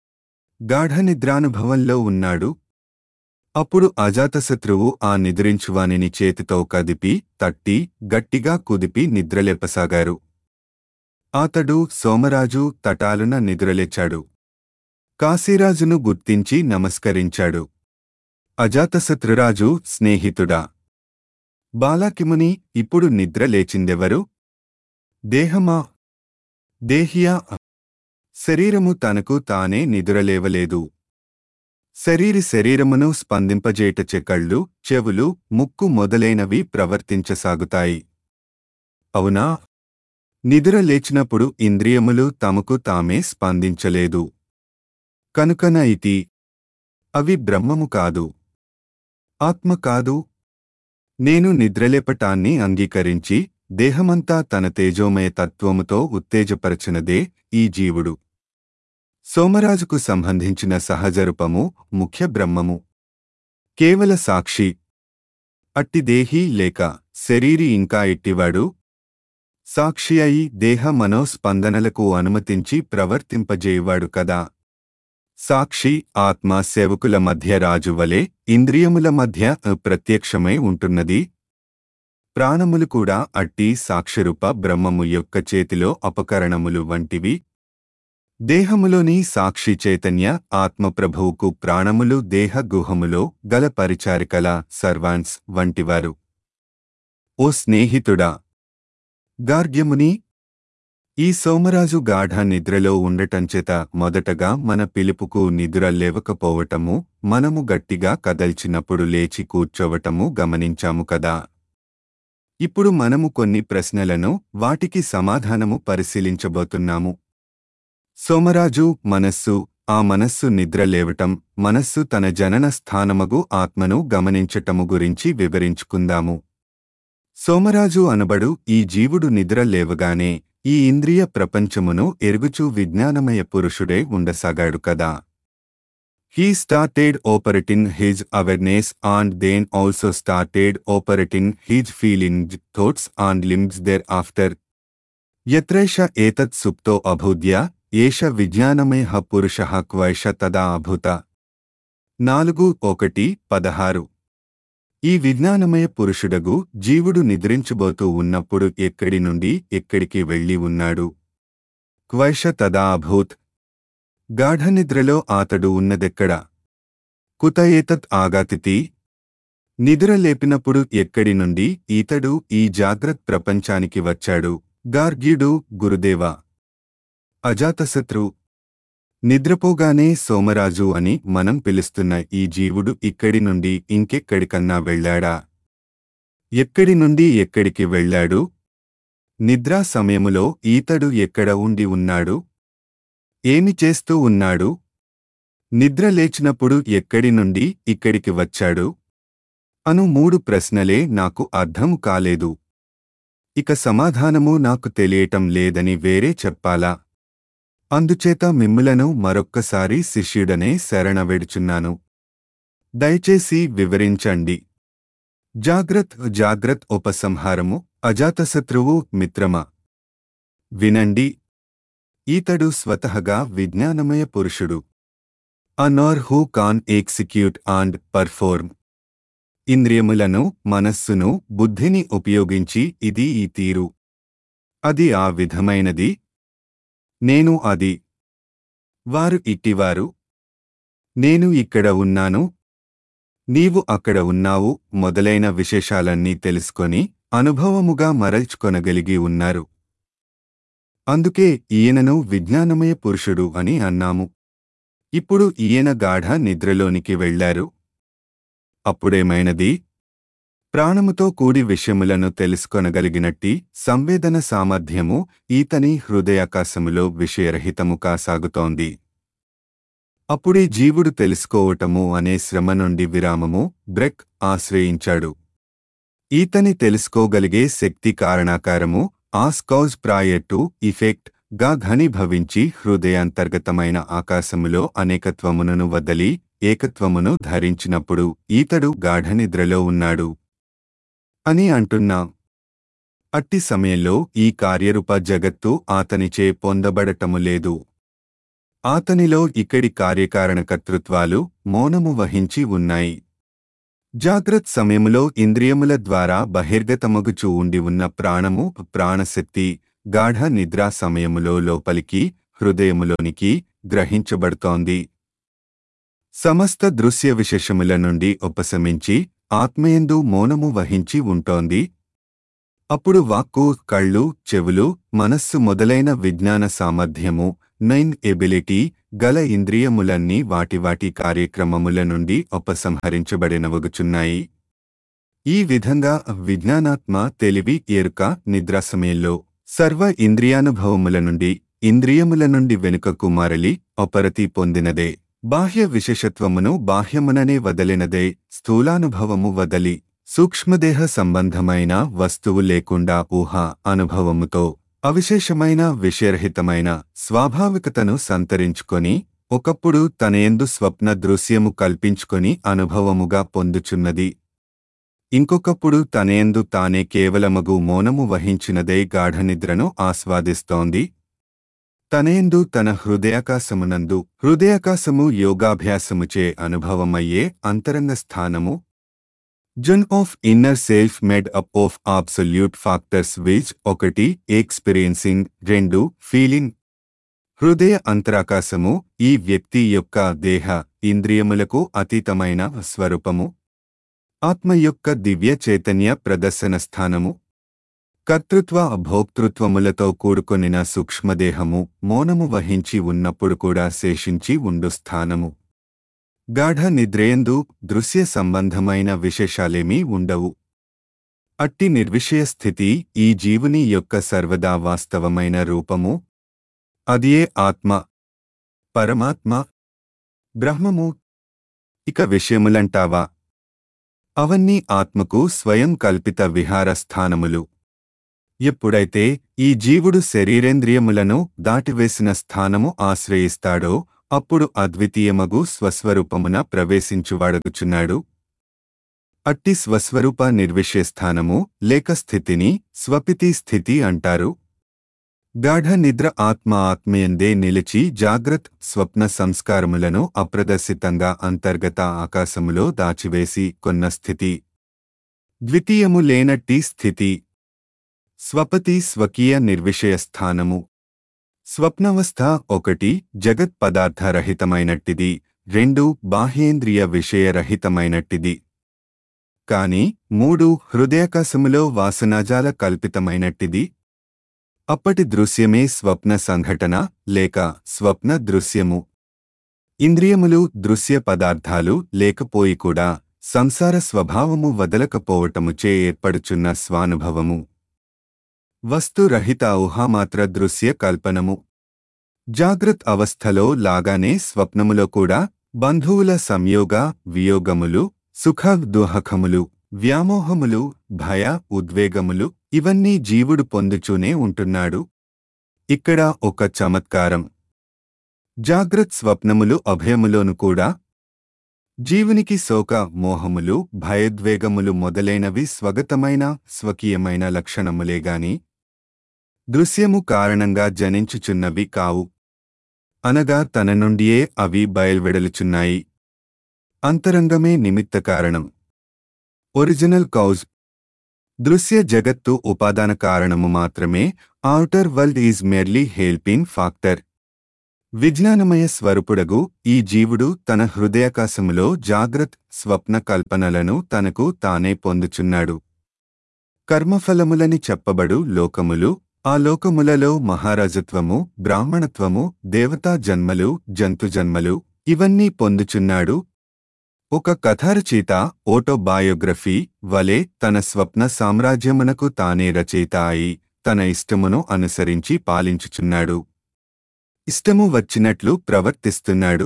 గాఢ నిద్రానుభవంలో ఉన్నాడు అప్పుడు అజాతశత్రువు ఆ నిద్రించువానిని చేతితో కదిపి తట్టి గట్టిగా కుదిపి నిద్రలేపసాగారు అతడు సోమరాజు తటాలున నిద్రలేచాడు కాశీరాజును గుర్తించి నమస్కరించాడు అజాతశత్రురాజు స్నేహితుడా బాలాకిముని ఇప్పుడు నిద్ర లేచిందెవరు దేహమా దేహియా శరీరము తనకు తానే నిదురలేవలేదు శరీరి శరీరమును స్పందింపజేట చెకళ్ళు చెవులు ముక్కు మొదలైనవి ప్రవర్తించసాగుతాయి అవునా నిదుర లేచినప్పుడు ఇంద్రియములు తమకు తామే స్పందించలేదు కనుకన ఇతి అవి బ్రహ్మము కాదు ఆత్మ కాదు నేను నిద్రలేపటాన్ని అంగీకరించి దేహమంతా తన తేజోమయ తత్వముతో ఉత్తేజపరచినదే ఈ జీవుడు సోమరాజుకు సంబంధించిన సహజరూపము ముఖ్య బ్రహ్మము కేవల సాక్షి అట్టి దేహి లేక శరీరి ఇంకా ఎట్టివాడు సాక్షి అయి దేహ మనోస్పందనలకు అనుమతించి ప్రవర్తింపజేయవాడు కదా సాక్షి ఆత్మ సేవకుల మధ్య రాజు వలె ఇంద్రియముల మధ్య ప్రత్యక్షమై ఉంటున్నది ప్రాణములు కూడా అట్టి సాక్షరూప బ్రహ్మము యొక్క చేతిలో అపకరణములు వంటివి దేహములోని సాక్షి చైతన్య ఆత్మప్రభువుకు ప్రాణములు దేహ గుహములో గల పరిచారికల సర్వాన్స్ వంటివారు ఓ స్నేహితుడా గార్గ్యముని ఈ సోమరాజు గాఢ నిద్రలో ఉండటంచేత మొదటగా మన పిలుపుకు నిద్ర లేవకపోవటము మనము గట్టిగా కదల్చినప్పుడు లేచి కూర్చోవటము గమనించాము కదా ఇప్పుడు మనము కొన్ని ప్రశ్నలను వాటికి సమాధానము పరిశీలించబోతున్నాము సోమరాజు మనస్సు ఆ మనస్సు నిద్ర లేవటం మనస్సు తన జనన స్థానమగు ఆత్మను గమనించటము గురించి వివరించుకుందాము సోమరాజు అనబడు ఈ జీవుడు నిద్ర లేవగానే ఈ ఇంద్రియ ప్రపంచమును ఎరుగుచూ విజ్ఞానమయ పురుషుడే ఉండసాగాడు కదా he started operating his awareness and then also started operating his feeling thoughts and limbs thereafter యత్రైష ఏతత్ సుప్తో అభూద్య ఏష విజ్ఞానమయ పురుష క్వైష తదా అభూత నాలుగు ఒకటి పదహారు ఈ విజ్ఞానమయ పురుషుడగు జీవుడు నిద్రించబోతూ ఉన్నప్పుడు ఎక్కడి నుండి ఎక్కడికి వెళ్ళి ఉన్నాడు క్వైష తదా అభూత్ గాఢనిద్రలో అతడు ఉన్నదెక్కడ కుత ఏతత్ ఆగాతితి నిద్ర లేపినప్పుడు ఎక్కడి నుండి ఈతడు ఈ జాగ్రత్ ప్రపంచానికి వచ్చాడు గార్గ్యుడు గురుదేవ అజాతశత్రు నిద్రపోగానే సోమరాజు అని మనం పిలుస్తున్న ఈ జీవుడు ఇక్కడి నుండి ఇంకెక్కడికన్నా వెళ్ళాడా ఎక్కడి నుండి ఎక్కడికి వెళ్ళాడు నిద్రా సమయములో ఈతడు ఎక్కడ ఉండి ఉన్నాడు ఏమి చేస్తూ ఉన్నాడు నిద్ర లేచినప్పుడు ఎక్కడి నుండి ఇక్కడికి వచ్చాడు అను మూడు ప్రశ్నలే నాకు అర్థం కాలేదు ఇక సమాధానము నాకు తెలియటం లేదని వేరే చెప్పాలా అందుచేత మిమ్ములను మరొక్కసారి శిష్యుడనే శరణవెడుచున్నాను దయచేసి వివరించండి జాగ్రత్ జాగ్రత్ ఉపసంహారము అజాతశత్రువు మిత్రమా వినండి ఈతడు స్వతహగా విజ్ఞానమయ పురుషుడు a knower who can execute and perform ఇంద్రియములను మనస్సును బుద్ధిని ఉపయోగించి ఇది ఈ తీరు అది ఆ విధమైనది నేను అది వారు ఇట్టివారు నేను ఇక్కడ ఉన్నాను నీవు అక్కడ ఉన్నావు మొదలైన విశేషాలన్నీ తెలుసుకొని అనుభవముగా మరల్చుకొనగలిగి ఉన్నారు అందుకే ఈయనను విజ్ఞానమయ పురుషుడు అని అన్నాము ఇప్పుడు ఈయన గాఢ నిద్రలోనికి వెళ్లారు అప్పుడేమైనది ప్రాణముతో కూడి విషయములను తెలుసుకొనగలిగినట్టి సంవేదన సామర్థ్యము ఈతని హృదయాకాశములో విషయరహితము కాసాగుతోంది అప్పుడే జీవుడు తెలుసుకోవటము అనే శ్రమ నుండి విరామము బ్రెక్ ఆశ్రయించాడు ఈతని తెలుసుకోగలిగే శక్తి కారణాకారము ఆస్కౌజ్ ప్రాయర్ టు ఇఫెక్ట్ గా ఘనీభవించి హృదయాంతర్గతమైన ఆకాశములో అనేకత్వమును వదలి ఏకత్వమును ధరించినప్పుడు ఈతడు గాఢనిద్రలో ఉన్నాడు అని అంటున్నాం అట్టి సమయంలో ఈ కార్యరూప జగత్తు ఆతనిచే పొందబడటము లేదు ఆతనిలో ఇక్కడి కార్యకారణకర్తృత్వాలు మౌనము వహించి ఉన్నాయి జాగ్రత్ సమయములో ఇంద్రియముల ద్వారా బహిర్గతమగుచూ ఉండి ఉన్న ప్రాణము ప్రాణశక్తి గాఢ నిద్రా సమయములో లోపలికి హృదయములోనికి గ్రహించబడుతోంది సమస్త దృశ్య విశేషముల నుండి ఉపశమించి ఆత్మయందు మౌనము వహించి ఉంటోంది అప్పుడు వాక్కు కళ్ళు చెవులు మనస్సు మొదలైన విజ్ఞాన సామర్థ్యము నైన్ ఎబిలిటీ గల ఇంద్రియములన్నీ వాటి వాటి కార్యక్రమముల నుండి ఉపసంహరించబడినవగుచున్నాయి ఈ విధంగా విజ్ఞానాత్మ తెలివి ఎరుక నిద్రా సమయంలో సర్వ ఇంద్రియానుభవముల నుండి ఇంద్రియముల నుండి వెనుకకు మరలి అపరతి పొందినదే బాహ్య విశేషత్వమును బాహ్యముననే వదలినదే స్థూలానుభవము వదలి సూక్ష్మదేహ సంబంధమైన వస్తువు లేకుండా ఊహ అనుభవముతో అవిశేషమైన విషయరహితమైన స్వాభావికతను సంతరించుకొని ఒకప్పుడు తనయందు స్వప్న దృశ్యము కల్పించుకొని అనుభవముగా పొందుచున్నది ఇంకొకప్పుడు తనయందు తానే కేవలమగు మౌనము వహించినదే గాఢనిద్రను ఆస్వాదిస్తోంది తనయందు తన హృదయాకాశమునందు హృదయాకాశము యోగాభ్యాసముచే అనుభవమయ్యే అంతరంగ స్థానము zone of inner self made up of absolute factors which ఒకటి ఎక్స్పీరియన్సింగ్ రెండు ఫీలింగ్ హృదయ అంతరాకాశము ఈ వ్యక్తి యొక్క దేహ ఇంద్రియములకు అతీతమైన స్వరూపము ఆత్మ యొక్క దివ్య చైతన్య ప్రదర్శన స్థానము కర్తృత్వ భోక్తృత్వములతో కూడుకొనిన సూక్ష్మదేహము మౌనము వహించి ఉన్నప్పుడు కూడా శేషించి ఉండు స్థానము గాఢ నిద్రయందు దృశ్య సంబంధమైన విశేషాలేమీ ఉండవు అట్టి నిర్విషయ స్థితి ఈ జీవుని యొక్క సర్వదా వాస్తవమైన రూపము అదియే ఆత్మ పరమాత్మ బ్రహ్మము ఇక విషయములంటావా అవన్నీ ఆత్మకు స్వయం కల్పిత విహార స్థానములు ఎప్పుడైతే ఈ జీవుడు శరీరేంద్రియములను దాటివేసిన స్థానము ఆశ్రయిస్తాడో అప్పుడు అద్వితీయమగు స్వస్వరూపమున ప్రవేశించువాడగుచున్నాడు అట్టి స్వస్వరూప నిర్విషయస్థానము లేక స్థితిని స్వపితి స్థితి అంటారు గాఢ నిద్ర ఆత్మ ఆత్మయందే నిలిచి జాగ్రత్ స్వప్న సంస్కారములను అప్రదర్శితంగా అంతర్గత ఆకాశములో దాచివేసి కొన్న స్థితి ద్వితీయము లేనట్టి స్థితి స్వపతి స్వకీయ నిర్విషయ స్థానము స్వప్నవస్థ ఒకటి జగత్ పదార్థరహితమైనట్టిది రెండు బాహ్యేంద్రియ విషయరహితమైనట్టిది కాని మూడు హృదయాకాశములో వాసనాజాల కల్పితమైనట్టిది అప్పటి దృశ్యమే స్వప్న సంఘటన లేక స్వప్న దృశ్యము ఇంద్రియములు దృశ్య పదార్థాలు లేకపోయి కూడా సంసార స్వభావము వదలకపోవటముచే ఏర్పడుచున్న స్వానుభవము వస్తురహిత ఊహామాత్ర దృశ్య కల్పనము జాగ్రత్ అవస్థలో లాగానే స్వప్నములో కూడా బంధువుల సంయోగ వియోగములు సుఖ దుహకములు వ్యామోహములు భయ ఉద్వేగములు ఇవన్నీ జీవుడు పొందుచూనే ఉంటున్నాడు ఇక్కడ ఒక చమత్కారం జాగ్రత్ స్వప్నములు అభయములోను కూడా జీవునికి శోక మోహములు భయోద్వేగములు మొదలైనవి స్వగతమైన స్వకీయమైన లక్షణములేగాని దృశ్యము కారణంగా జనించుచున్నవి కావు అనగా తన నుండియే అవి బయల్వెడలుచున్నాయి అంతరంగమే నిమిత్త కారణం ఒరిజినల్ కౌజ్ దృశ్య జగత్తు ఉపాదాన కారణము మాత్రమే outer world is merely helping factor విజ్ఞానమయ స్వరూపుడగు ఈ జీవుడు తన హృదయాకాశములో జాగ్రత్ స్వప్న కల్పనలను తనకు తానే పొందుచున్నాడు కర్మఫలములని చెప్పబడు లోకములు ఆ లోకములలో మహారాజత్వము బ్రాహ్మణత్వము దేవతా జన్మలు జంతు జన్మలు ఇవన్నీ పొందుచున్నాడు ఒక కథారచయిత ఓటోబయోగ్రఫీ వలె తన స్వప్న సామ్రాజ్యమునకు తానే రచయిత అయి తన ఇష్టమును అనుసరించి పాలించుచున్నాడు ఇష్టము వచ్చినట్లు ప్రవర్తిస్తున్నాడు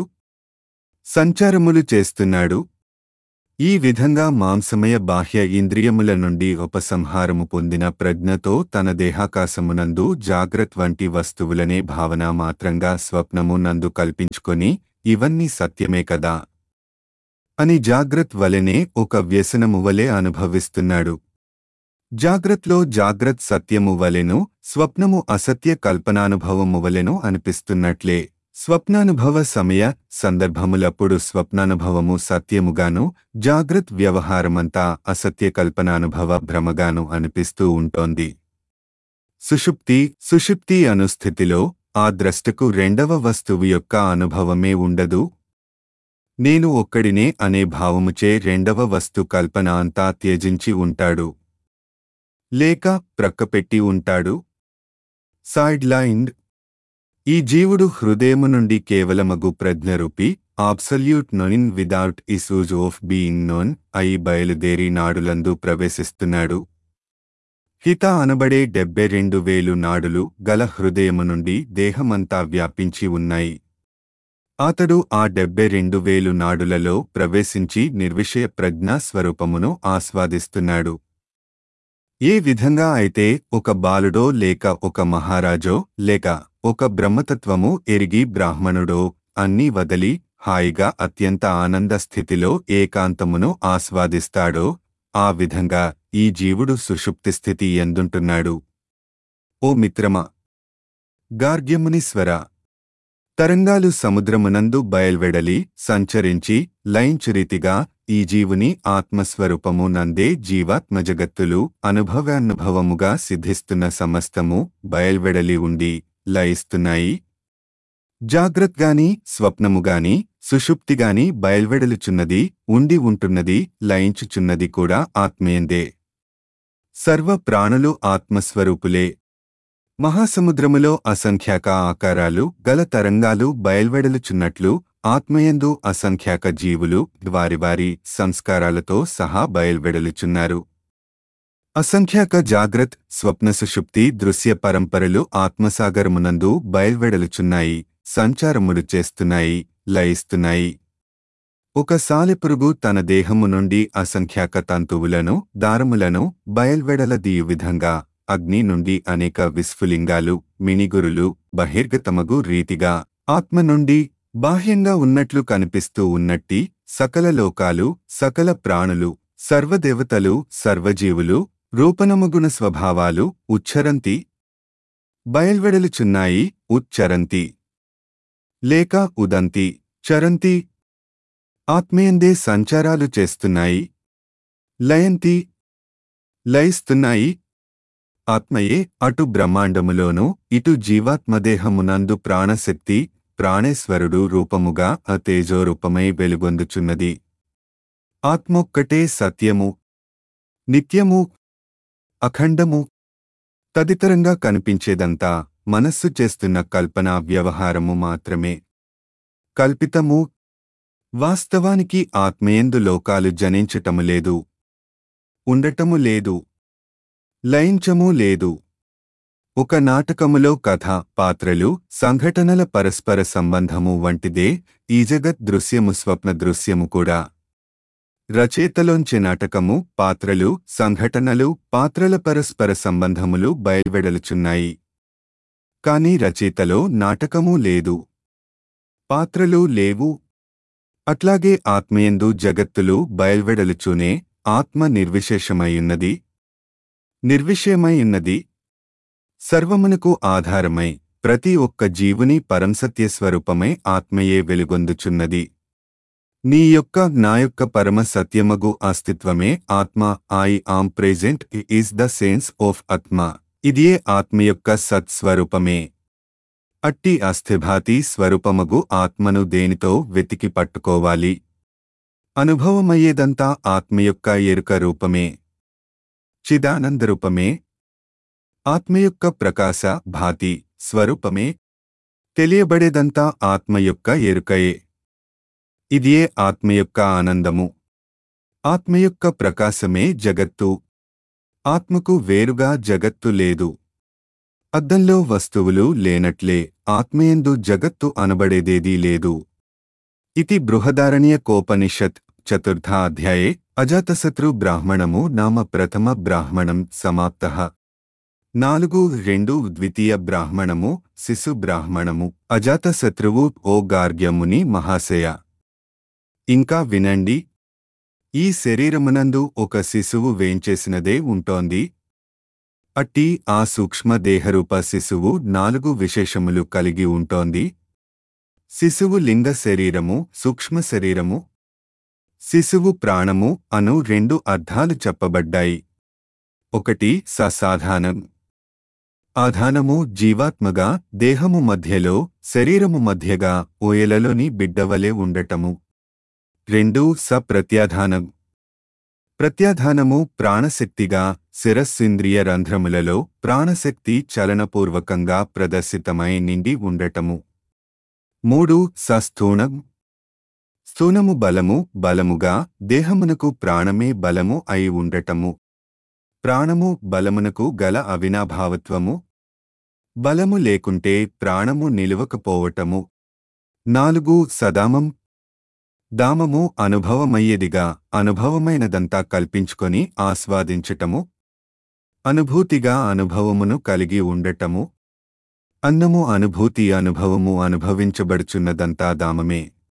సంచారములు చేస్తున్నాడు ఈ విధంగా మాంసమయ బాహ్య ఇంద్రియముల నుండి ఉపసంహారము పొందిన ప్రజ్ఞతో తన దేహాకాశమునందు జాగ్రత్ వంటి వస్తువులనే భావన మాత్రంగా స్వప్నము నందు కల్పించుకొని ఇవన్నీ సత్యమే కదా అని జాగ్రత్ వలెనే ఒక వ్యసనము వలె అనుభవిస్తున్నాడు జాగ్రత్లో జాగ్రత్ సత్యము వలెను స్వప్నము అసత్య కల్పనానుభవము వలెను అనిపిస్తున్నట్లే స్వప్నానుభవ సమయ సందర్భములప్పుడు స్వప్నానుభవము సత్యముగాను జాగ్రత్ వ్యవహారమంతా అసత్య కల్పనానుభవ భ్రమగాను అనిపిస్తూ ఉంటోంది సుషుప్తి సుషుప్తి అనుస్థితిలో ఆ ద్రష్టకు రెండవ వస్తువు యొక్క అనుభవమే ఉండదు నేను ఒక్కడినే అనే భావముచే రెండవ వస్తు కల్పన అంతా త్యజించి ఉంటాడు లేక ప్రక్కపెట్టి ఉంటాడు సైడ్ లైన్డ్ ఈ జీవుడు హృదయము నుండి కేవలమగు ప్రజ్ఞరూపి absolute knowing without issues of being known అయి బయలుదేరి నాడులందు ప్రవేశిస్తున్నాడు హిత అనబడే డెబ్బై రెండు వేలు నాడులు గల హృదయము నుండి దేహమంతా వ్యాపించి ఉన్నాయి అతడు ఆ డెబ్బై రెండు వేలు నాడులలో ప్రవేశించి నిర్విషయ ప్రజ్ఞా స్వరూపమును ఆస్వాదిస్తున్నాడు ఏ విధంగా అయితే ఒక బాలుడో లేక ఒక మహారాజో లేక ఒక బ్రహ్మతత్వము ఎరిగి బ్రాహ్మణుడో అన్నీ వదలి హాయిగా అత్యంత ఆనంద స్థితిలో ఏకాంతమును ఆస్వాదిస్తాడో ఆ విధంగా ఈ జీవుడు సుషుప్తి స్థితి ఎందుంటున్నాడు ఓ మిత్రమా గార్గ్యమునీశ్వర తరంగాలు సముద్రమునందు బయల్వెడలి సంచరించి లయించురీతిగా ఈ జీవుని ఆత్మస్వరూపము నందే జీవాత్మ జగత్తులు అనుభవానుభవముగా సిద్ధిస్తున్న సమస్తము బయల్వెడలి ఉండి లయిస్తున్నాయి జాగ్రత్గాని స్వప్నముగాని సుషుప్తిగాని బయల్వెడలుచున్నది ఉండి ఉంటున్నది లయించుచున్నది కూడా ఆత్మేయందే సర్వ ప్రాణులు ఆత్మస్వరూపులే మహాసముద్రములో అసంఖ్యాక ఆకారాలు గల తరంగాలు బయల్వెడలుచున్నట్లు ఆత్మయందు అసంఖ్యాక జీవులు వారి వారి సంస్కారాలతో సహా బయల్వెడలుచున్నారు అసంఖ్యాక జాగ్రత్ స్వప్న సుషుప్తి దృశ్య పరంపరలు ఆత్మసాగరమునందు బయల్వెడలుచున్నాయి సంచారములు చేస్తున్నాయి లయిస్తున్నాయి ఒక సాలెపురుగు తన దేహము నుండి అసంఖ్యాక తంతువులను దారములను బయల్వెడలదీయు విధంగా అగ్ని నుండి అనేక విస్ఫులింగాలు మిణిగురులు బహిర్గతమగు రీతిగా ఆత్మ నుండి బాహ్యంగా ఉన్నట్లు కనిపిస్తూ ఉన్నట్టి సకల లోకాలు సకల ప్రాణులు సర్వదేవతలు సర్వజీవులు రూపనముగుణ స్వభావాలు ఉచ్చరంతి బయల్వెడలుచున్నాయి ఉచ్చరంతి లేక ఉదంతి చరంతి ఆత్మీయందే సంచారాలు చేస్తున్నాయి లయంతి లయిస్తున్నాయి ఆత్మయే అటు బ్రహ్మాండములోనూ ఇటు జీవాత్మదేహమునందు ప్రాణశక్తి ప్రాణేశ్వరుడు రూపముగా ఆ తేజోరూపమై వెలుగొందుచున్నది ఆత్మొక్కటే సత్యము నిత్యము అఖండము తదితరంగా కనిపించేదంతా మనస్సు చేస్తున్న కల్పనా వ్యవహారము మాత్రమే కల్పితము వాస్తవానికి ఆత్మయందు లోకాలు జనించటము లేదు ఉండటము లేదు లయించము లేదు ఒక నాటకములో కథ పాత్రలు సంఘటనల పరస్పర సంబంధము వంటిదే ఈ జగత్ దృశ్యము స్వప్న దృశ్యము కూడా రచయితలోంచి నాటకము పాత్రలు సంఘటనలు పాత్రల పరస్పర సంబంధములు బయల్వెడలుచున్నాయి కాని రచయితలో నాటకము లేదు పాత్రలు లేవు అట్లాగే ఆత్మయందు జగత్తులు బయల్వెడలుచూనే ఆత్మ నిర్విశేషమైయున్నది నిర్విషయమైయున్నది సర్వమునకు ఆధారమై ప్రతి ఒక్క జీవుని పరంసత్యస్వరూపమై ఆత్మయే వెలుగొందుచున్నది నీ యొక్క నా యొక్క పరమ సత్యమగు అస్తిత్వమే ఆత్మ I am present is the sense of ఆత్మ ఇదియే ఆత్మ యొక్క సత్స్వరూపమే అట్టి అస్థిభాతి స్వరూపమగు ఆత్మను దేనితో వెతికి పట్టుకోవాలి అనుభవమయ్యేదంతా ఆత్మ యొక్క ఎరుక రూపమే చిదానందరూపమే ఆత్మ యొక్క ప్రకాశ భాతి స్వరూపమే తెలియబడేదంతా ఆత్మ యొక్క ఎరుకయే ఇదియే ఆత్మ యొక్క ఆనందము ఆత్మ యొక్క ప్రకాశమే జగత్తు ఆత్మకు వేరుగా జగత్తు లేదు అద్దంలో వస్తువులు లేనట్లే ఆత్మయందు జగత్తు అనబడేదేదీ లేదు ఇతి బృహదారణ్య కోపనిషత్ చతుర్థాధ్యాయే అజాతశత్రు బ్రాహ్మణము నామ ప్రథమ బ్రాహ్మణం సమాప్తః నాలుగు రెండు ద్వితీయ బ్రాహ్మణము శిశు బ్రాహ్మణము అజాతశత్రువు ఓ గార్గ్యముని మహాశయ ఇంకా వినండి ఈ శరీరమునందు ఒక శిశువు వేంచేసినదే ఉంటోంది అట్టి ఆ సూక్ష్మ దేహరూప శిశువు నాలుగు విశేషములు కలిగి ఉంటోంది శిశువు లింగ శరీరము సూక్ష్మ శరీరము శిశువు ప్రాణము అను రెండు అర్థాలు చెప్పబడ్డాయి ఒకటి ససాధానం ఆధానము జీవాత్మగా దేహము మధ్యలో శరీరము మధ్యగా ఓయలలోని బిడ్డవలే ఉండటము రెండు సప్రత్యాధానం ప్రత్యాధానము ప్రాణశక్తిగా శిరస్సింద్రియ రంధ్రములలో ప్రాణశక్తి చలనపూర్వకంగా ప్రదర్శితమై నిండి ఉండటము మూడు సస్థూణం స్థూనము బలము బలముగా దేహమునకు ప్రాణమే బలము అయి ఉండటము ప్రాణము బలమునకు గల అవినాభావత్వము బలము లేకుంటే ప్రాణము నిలువకపోవటము నాలుగు సదామం దామము అనుభవమయ్యేదిగా అనుభవమైనదంతా కల్పించుకొని ఆస్వాదించటము అనుభూతిగా అనుభవమును కలిగి ఉండటము అన్నము అనుభూతి అనుభవము అనుభవించబడుచున్నదంతా దామమే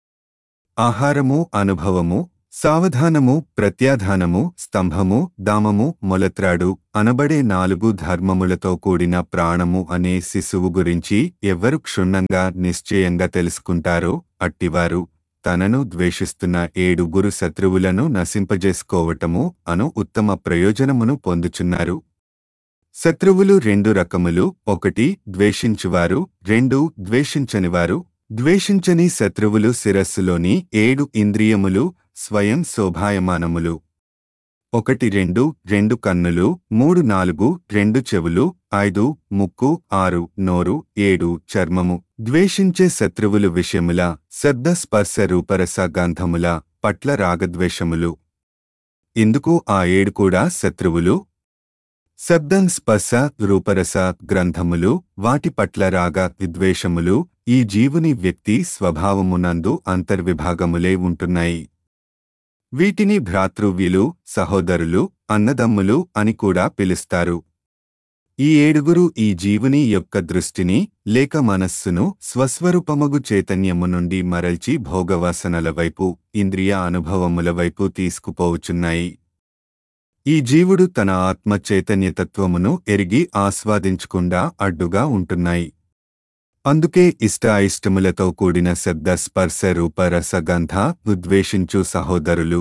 ఆహారము అనుభవము సావధానము ప్రత్యాధానము స్తంభము దామము మొలత్రాడు అనబడే నాలుగు ధర్మములతో కూడిన ప్రాణము అనే శిశువు గురించి ఎవ్వరు క్షుణ్ణంగా నిశ్చయంగా తెలుసుకుంటారో అట్టివారు తనను ద్వేషిస్తున్న ఏడుగురు శత్రువులను నశింపజేసుకోవటము అను ఉత్తమ ప్రయోజనమును పొందుచున్నారు శత్రువులు రెండు రకములు ఒకటి ద్వేషించువారు రెండు ద్వేషించనివారు ద్వేషించని శత్రువులు శిరస్సులోని ఏడు ఇంద్రియములు స్వయం శోభాయమానములు ఒకటి రెండు రెండు కన్నులు మూడు నాలుగు రెండు చెవులు ఐదు ముక్కు ఆరు నోరు ఏడు చర్మము ద్వేషించే శత్రువులు విషయముల శబ్ద స్పర్శ రూపరస గంధముల పట్ల రాగద్వేషములు ఇందుకు ఆ ఏడు కూడా శత్రువులు శబ్దం స్పర్శ రూపరస గ్రంథములు వాటి పట్ల రాగ విద్వేషములు ఈ జీవుని వ్యక్తి స్వభావమునందు అంతర్విభాగములే ఉంటున్నాయి వీటిని భ్రాతృవ్యులు సహోదరులు అన్నదమ్ములు అని కూడా పిలుస్తారు ఈ ఏడుగురు ఈ జీవుని యొక్క దృష్టిని లేక మనస్సును స్వస్వరూపమగు చైతన్యము నుండి మరల్చి భోగవాసనల వైపు ఇంద్రియ అనుభవముల వైపు తీసుకుపోవుచున్నాయి ఈ జీవుడు తన ఆత్మ చైతన్యతత్వమును ఎరిగి ఆస్వాదించకుండా అడ్డుగా ఉంటున్నాయి అందుకే ఇష్ట అయిష్టములతో కూడిన శబ్ద స్పర్శ రూప రసగంధ ఉద్వేషించు సహోదరులు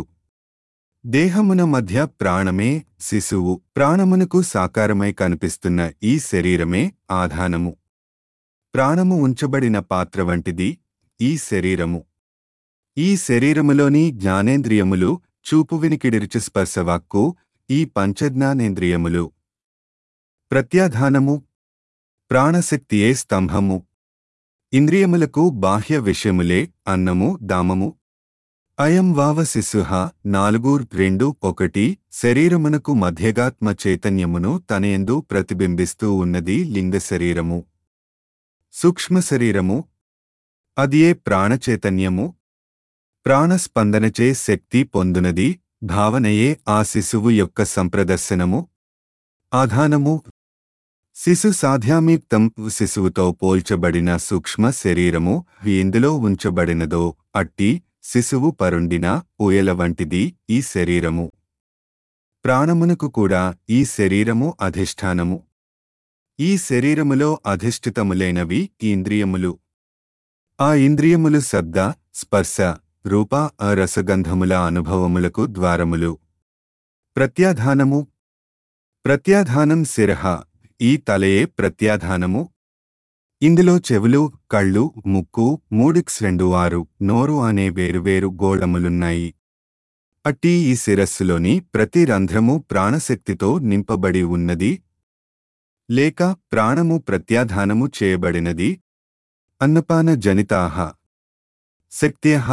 దేహమున మధ్య ప్రాణమే శిశువు ప్రాణమునకు సాకారమై కనిపిస్తున్న ఈ శరీరమే ఆధానము ప్రాణము ఉంచబడిన పాత్ర వంటిది ఈ శరీరము ఈ శరీరములోని జ్ఞానేంద్రియములు చూపు వినికిడిరుచు స్పర్శవాక్కు ఈ పంచజ్ఞానేంద్రియములు ప్రత్యాధానము ప్రాణశక్తియే స్తంభము ఇంద్రియములకు బాహ్య విషయములే అన్నము దామము అయం వావ శిశుహ నాలుగు రెండు ఒకటి శరీరమునకు మధ్యగాత్మ చైతన్యమును తనయందు ప్రతిబింబిస్తూ ఉన్నది లింగ శరీరము సూక్ష్మ శరీరము అదియే ప్రాణచైతన్యము ప్రాణస్పందనచే శక్తి పొందునది భావనయే ఆ శిశువు యొక్క సంప్రదర్శనము ఆధానము శిశు సాధ్యామీప్తం శిశువుతో పోల్చబడిన సూక్ష్మ శరీరము ఎందులో ఉంచబడినదో అట్టి శిశువు పరుండిన ఊయల వంటిది ఈ శరీరము ప్రాణమునకు కూడా ఈ శరీరము అధిష్టానము ఈ శరీరములో అధిష్ఠితములైనవి ఇంద్రియములు ఆ ఇంద్రియములు శబ్ద స్పర్శ రూప రసగంధముల అనుభవములకు ద్వారములు ప్రత్యాధానము ప్రత్యాధానం శిరహ ఈ తలయే ప్రత్యాధానము ఇందులో చెవులు కళ్ళు ముక్కు మూడిక్స్ రెండు ఆరు నోరు అనే వేరువేరు గోళములున్నాయి అట్టి ఈ శిరస్సులోని ప్రతి రంధ్రము ప్రాణశక్తితో నింపబడి ఉన్నది లేక ప్రాణము ప్రత్యాధానము చేయబడినది అన్నపాన జనితాహ శక్త్యః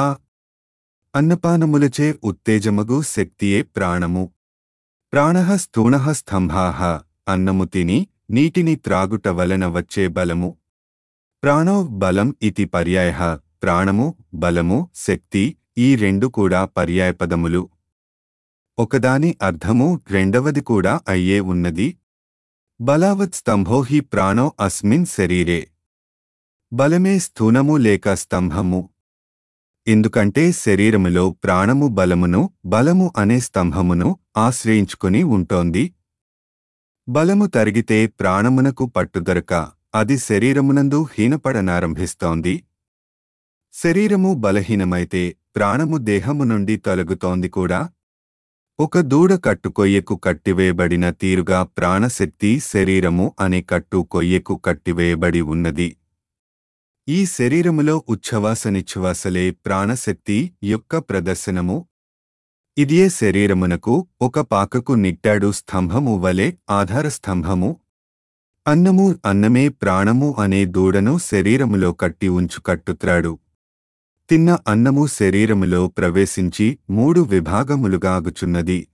అన్నపానములచే ఉత్తేజమగు శక్తియే ప్రాణము ప్రాణః స్థూణః స్తంభాః అన్నము తిని నీటిని త్రాగుట వలన వచ్చే బలము ప్రాణో బలం ఇతి పర్యాయ ప్రాణము బలము శక్తి ఈ రెండు కూడా పర్యాయపదములు ఒకదాని అర్థము రెండవది కూడా అయ్యే ఉన్నది బలావత్ స్తంభో హి ప్రాణో అస్మిన్ శరీరే బలమే స్థూనము లేక స్తంభము ఎందుకంటే శరీరములో ప్రాణము బలమును బలము అనే స్తంభమును ఆశ్రయించుకుని ఉంటోంది బలము తరిగితే ప్రాణమునకు పట్టుదొరక అది శరీరమునందు హీనపడనారంభిస్తోంది శరీరము బలహీనమైతే ప్రాణము దేహము నుండి తొలగుతోంది కూడా ఒక దూడ కట్టు కొయ్యకు కట్టివేయబడిన తీరుగా ప్రాణశక్తి శరీరము అనే కట్టు కొయ్యకు కట్టివేయబడి ఉన్నది ఈ శరీరములో ఉచ్ఛ్వాస నిశ్వాసలే ప్రాణశక్తి యొక్క ప్రదర్శనము ఇదియే శరీరమునకు ఒక పాకకు నిట్టాడు స్తంభము వలె ఆధార స్తంభము అన్నము అన్నమే ప్రాణము అనే దూడను శరీరములో కట్టి ఉంచు కట్టుత్రాడు తిన్న అన్నము శరీరములో ప్రవేశించి మూడు విభాగములుగా ఆగుచున్నది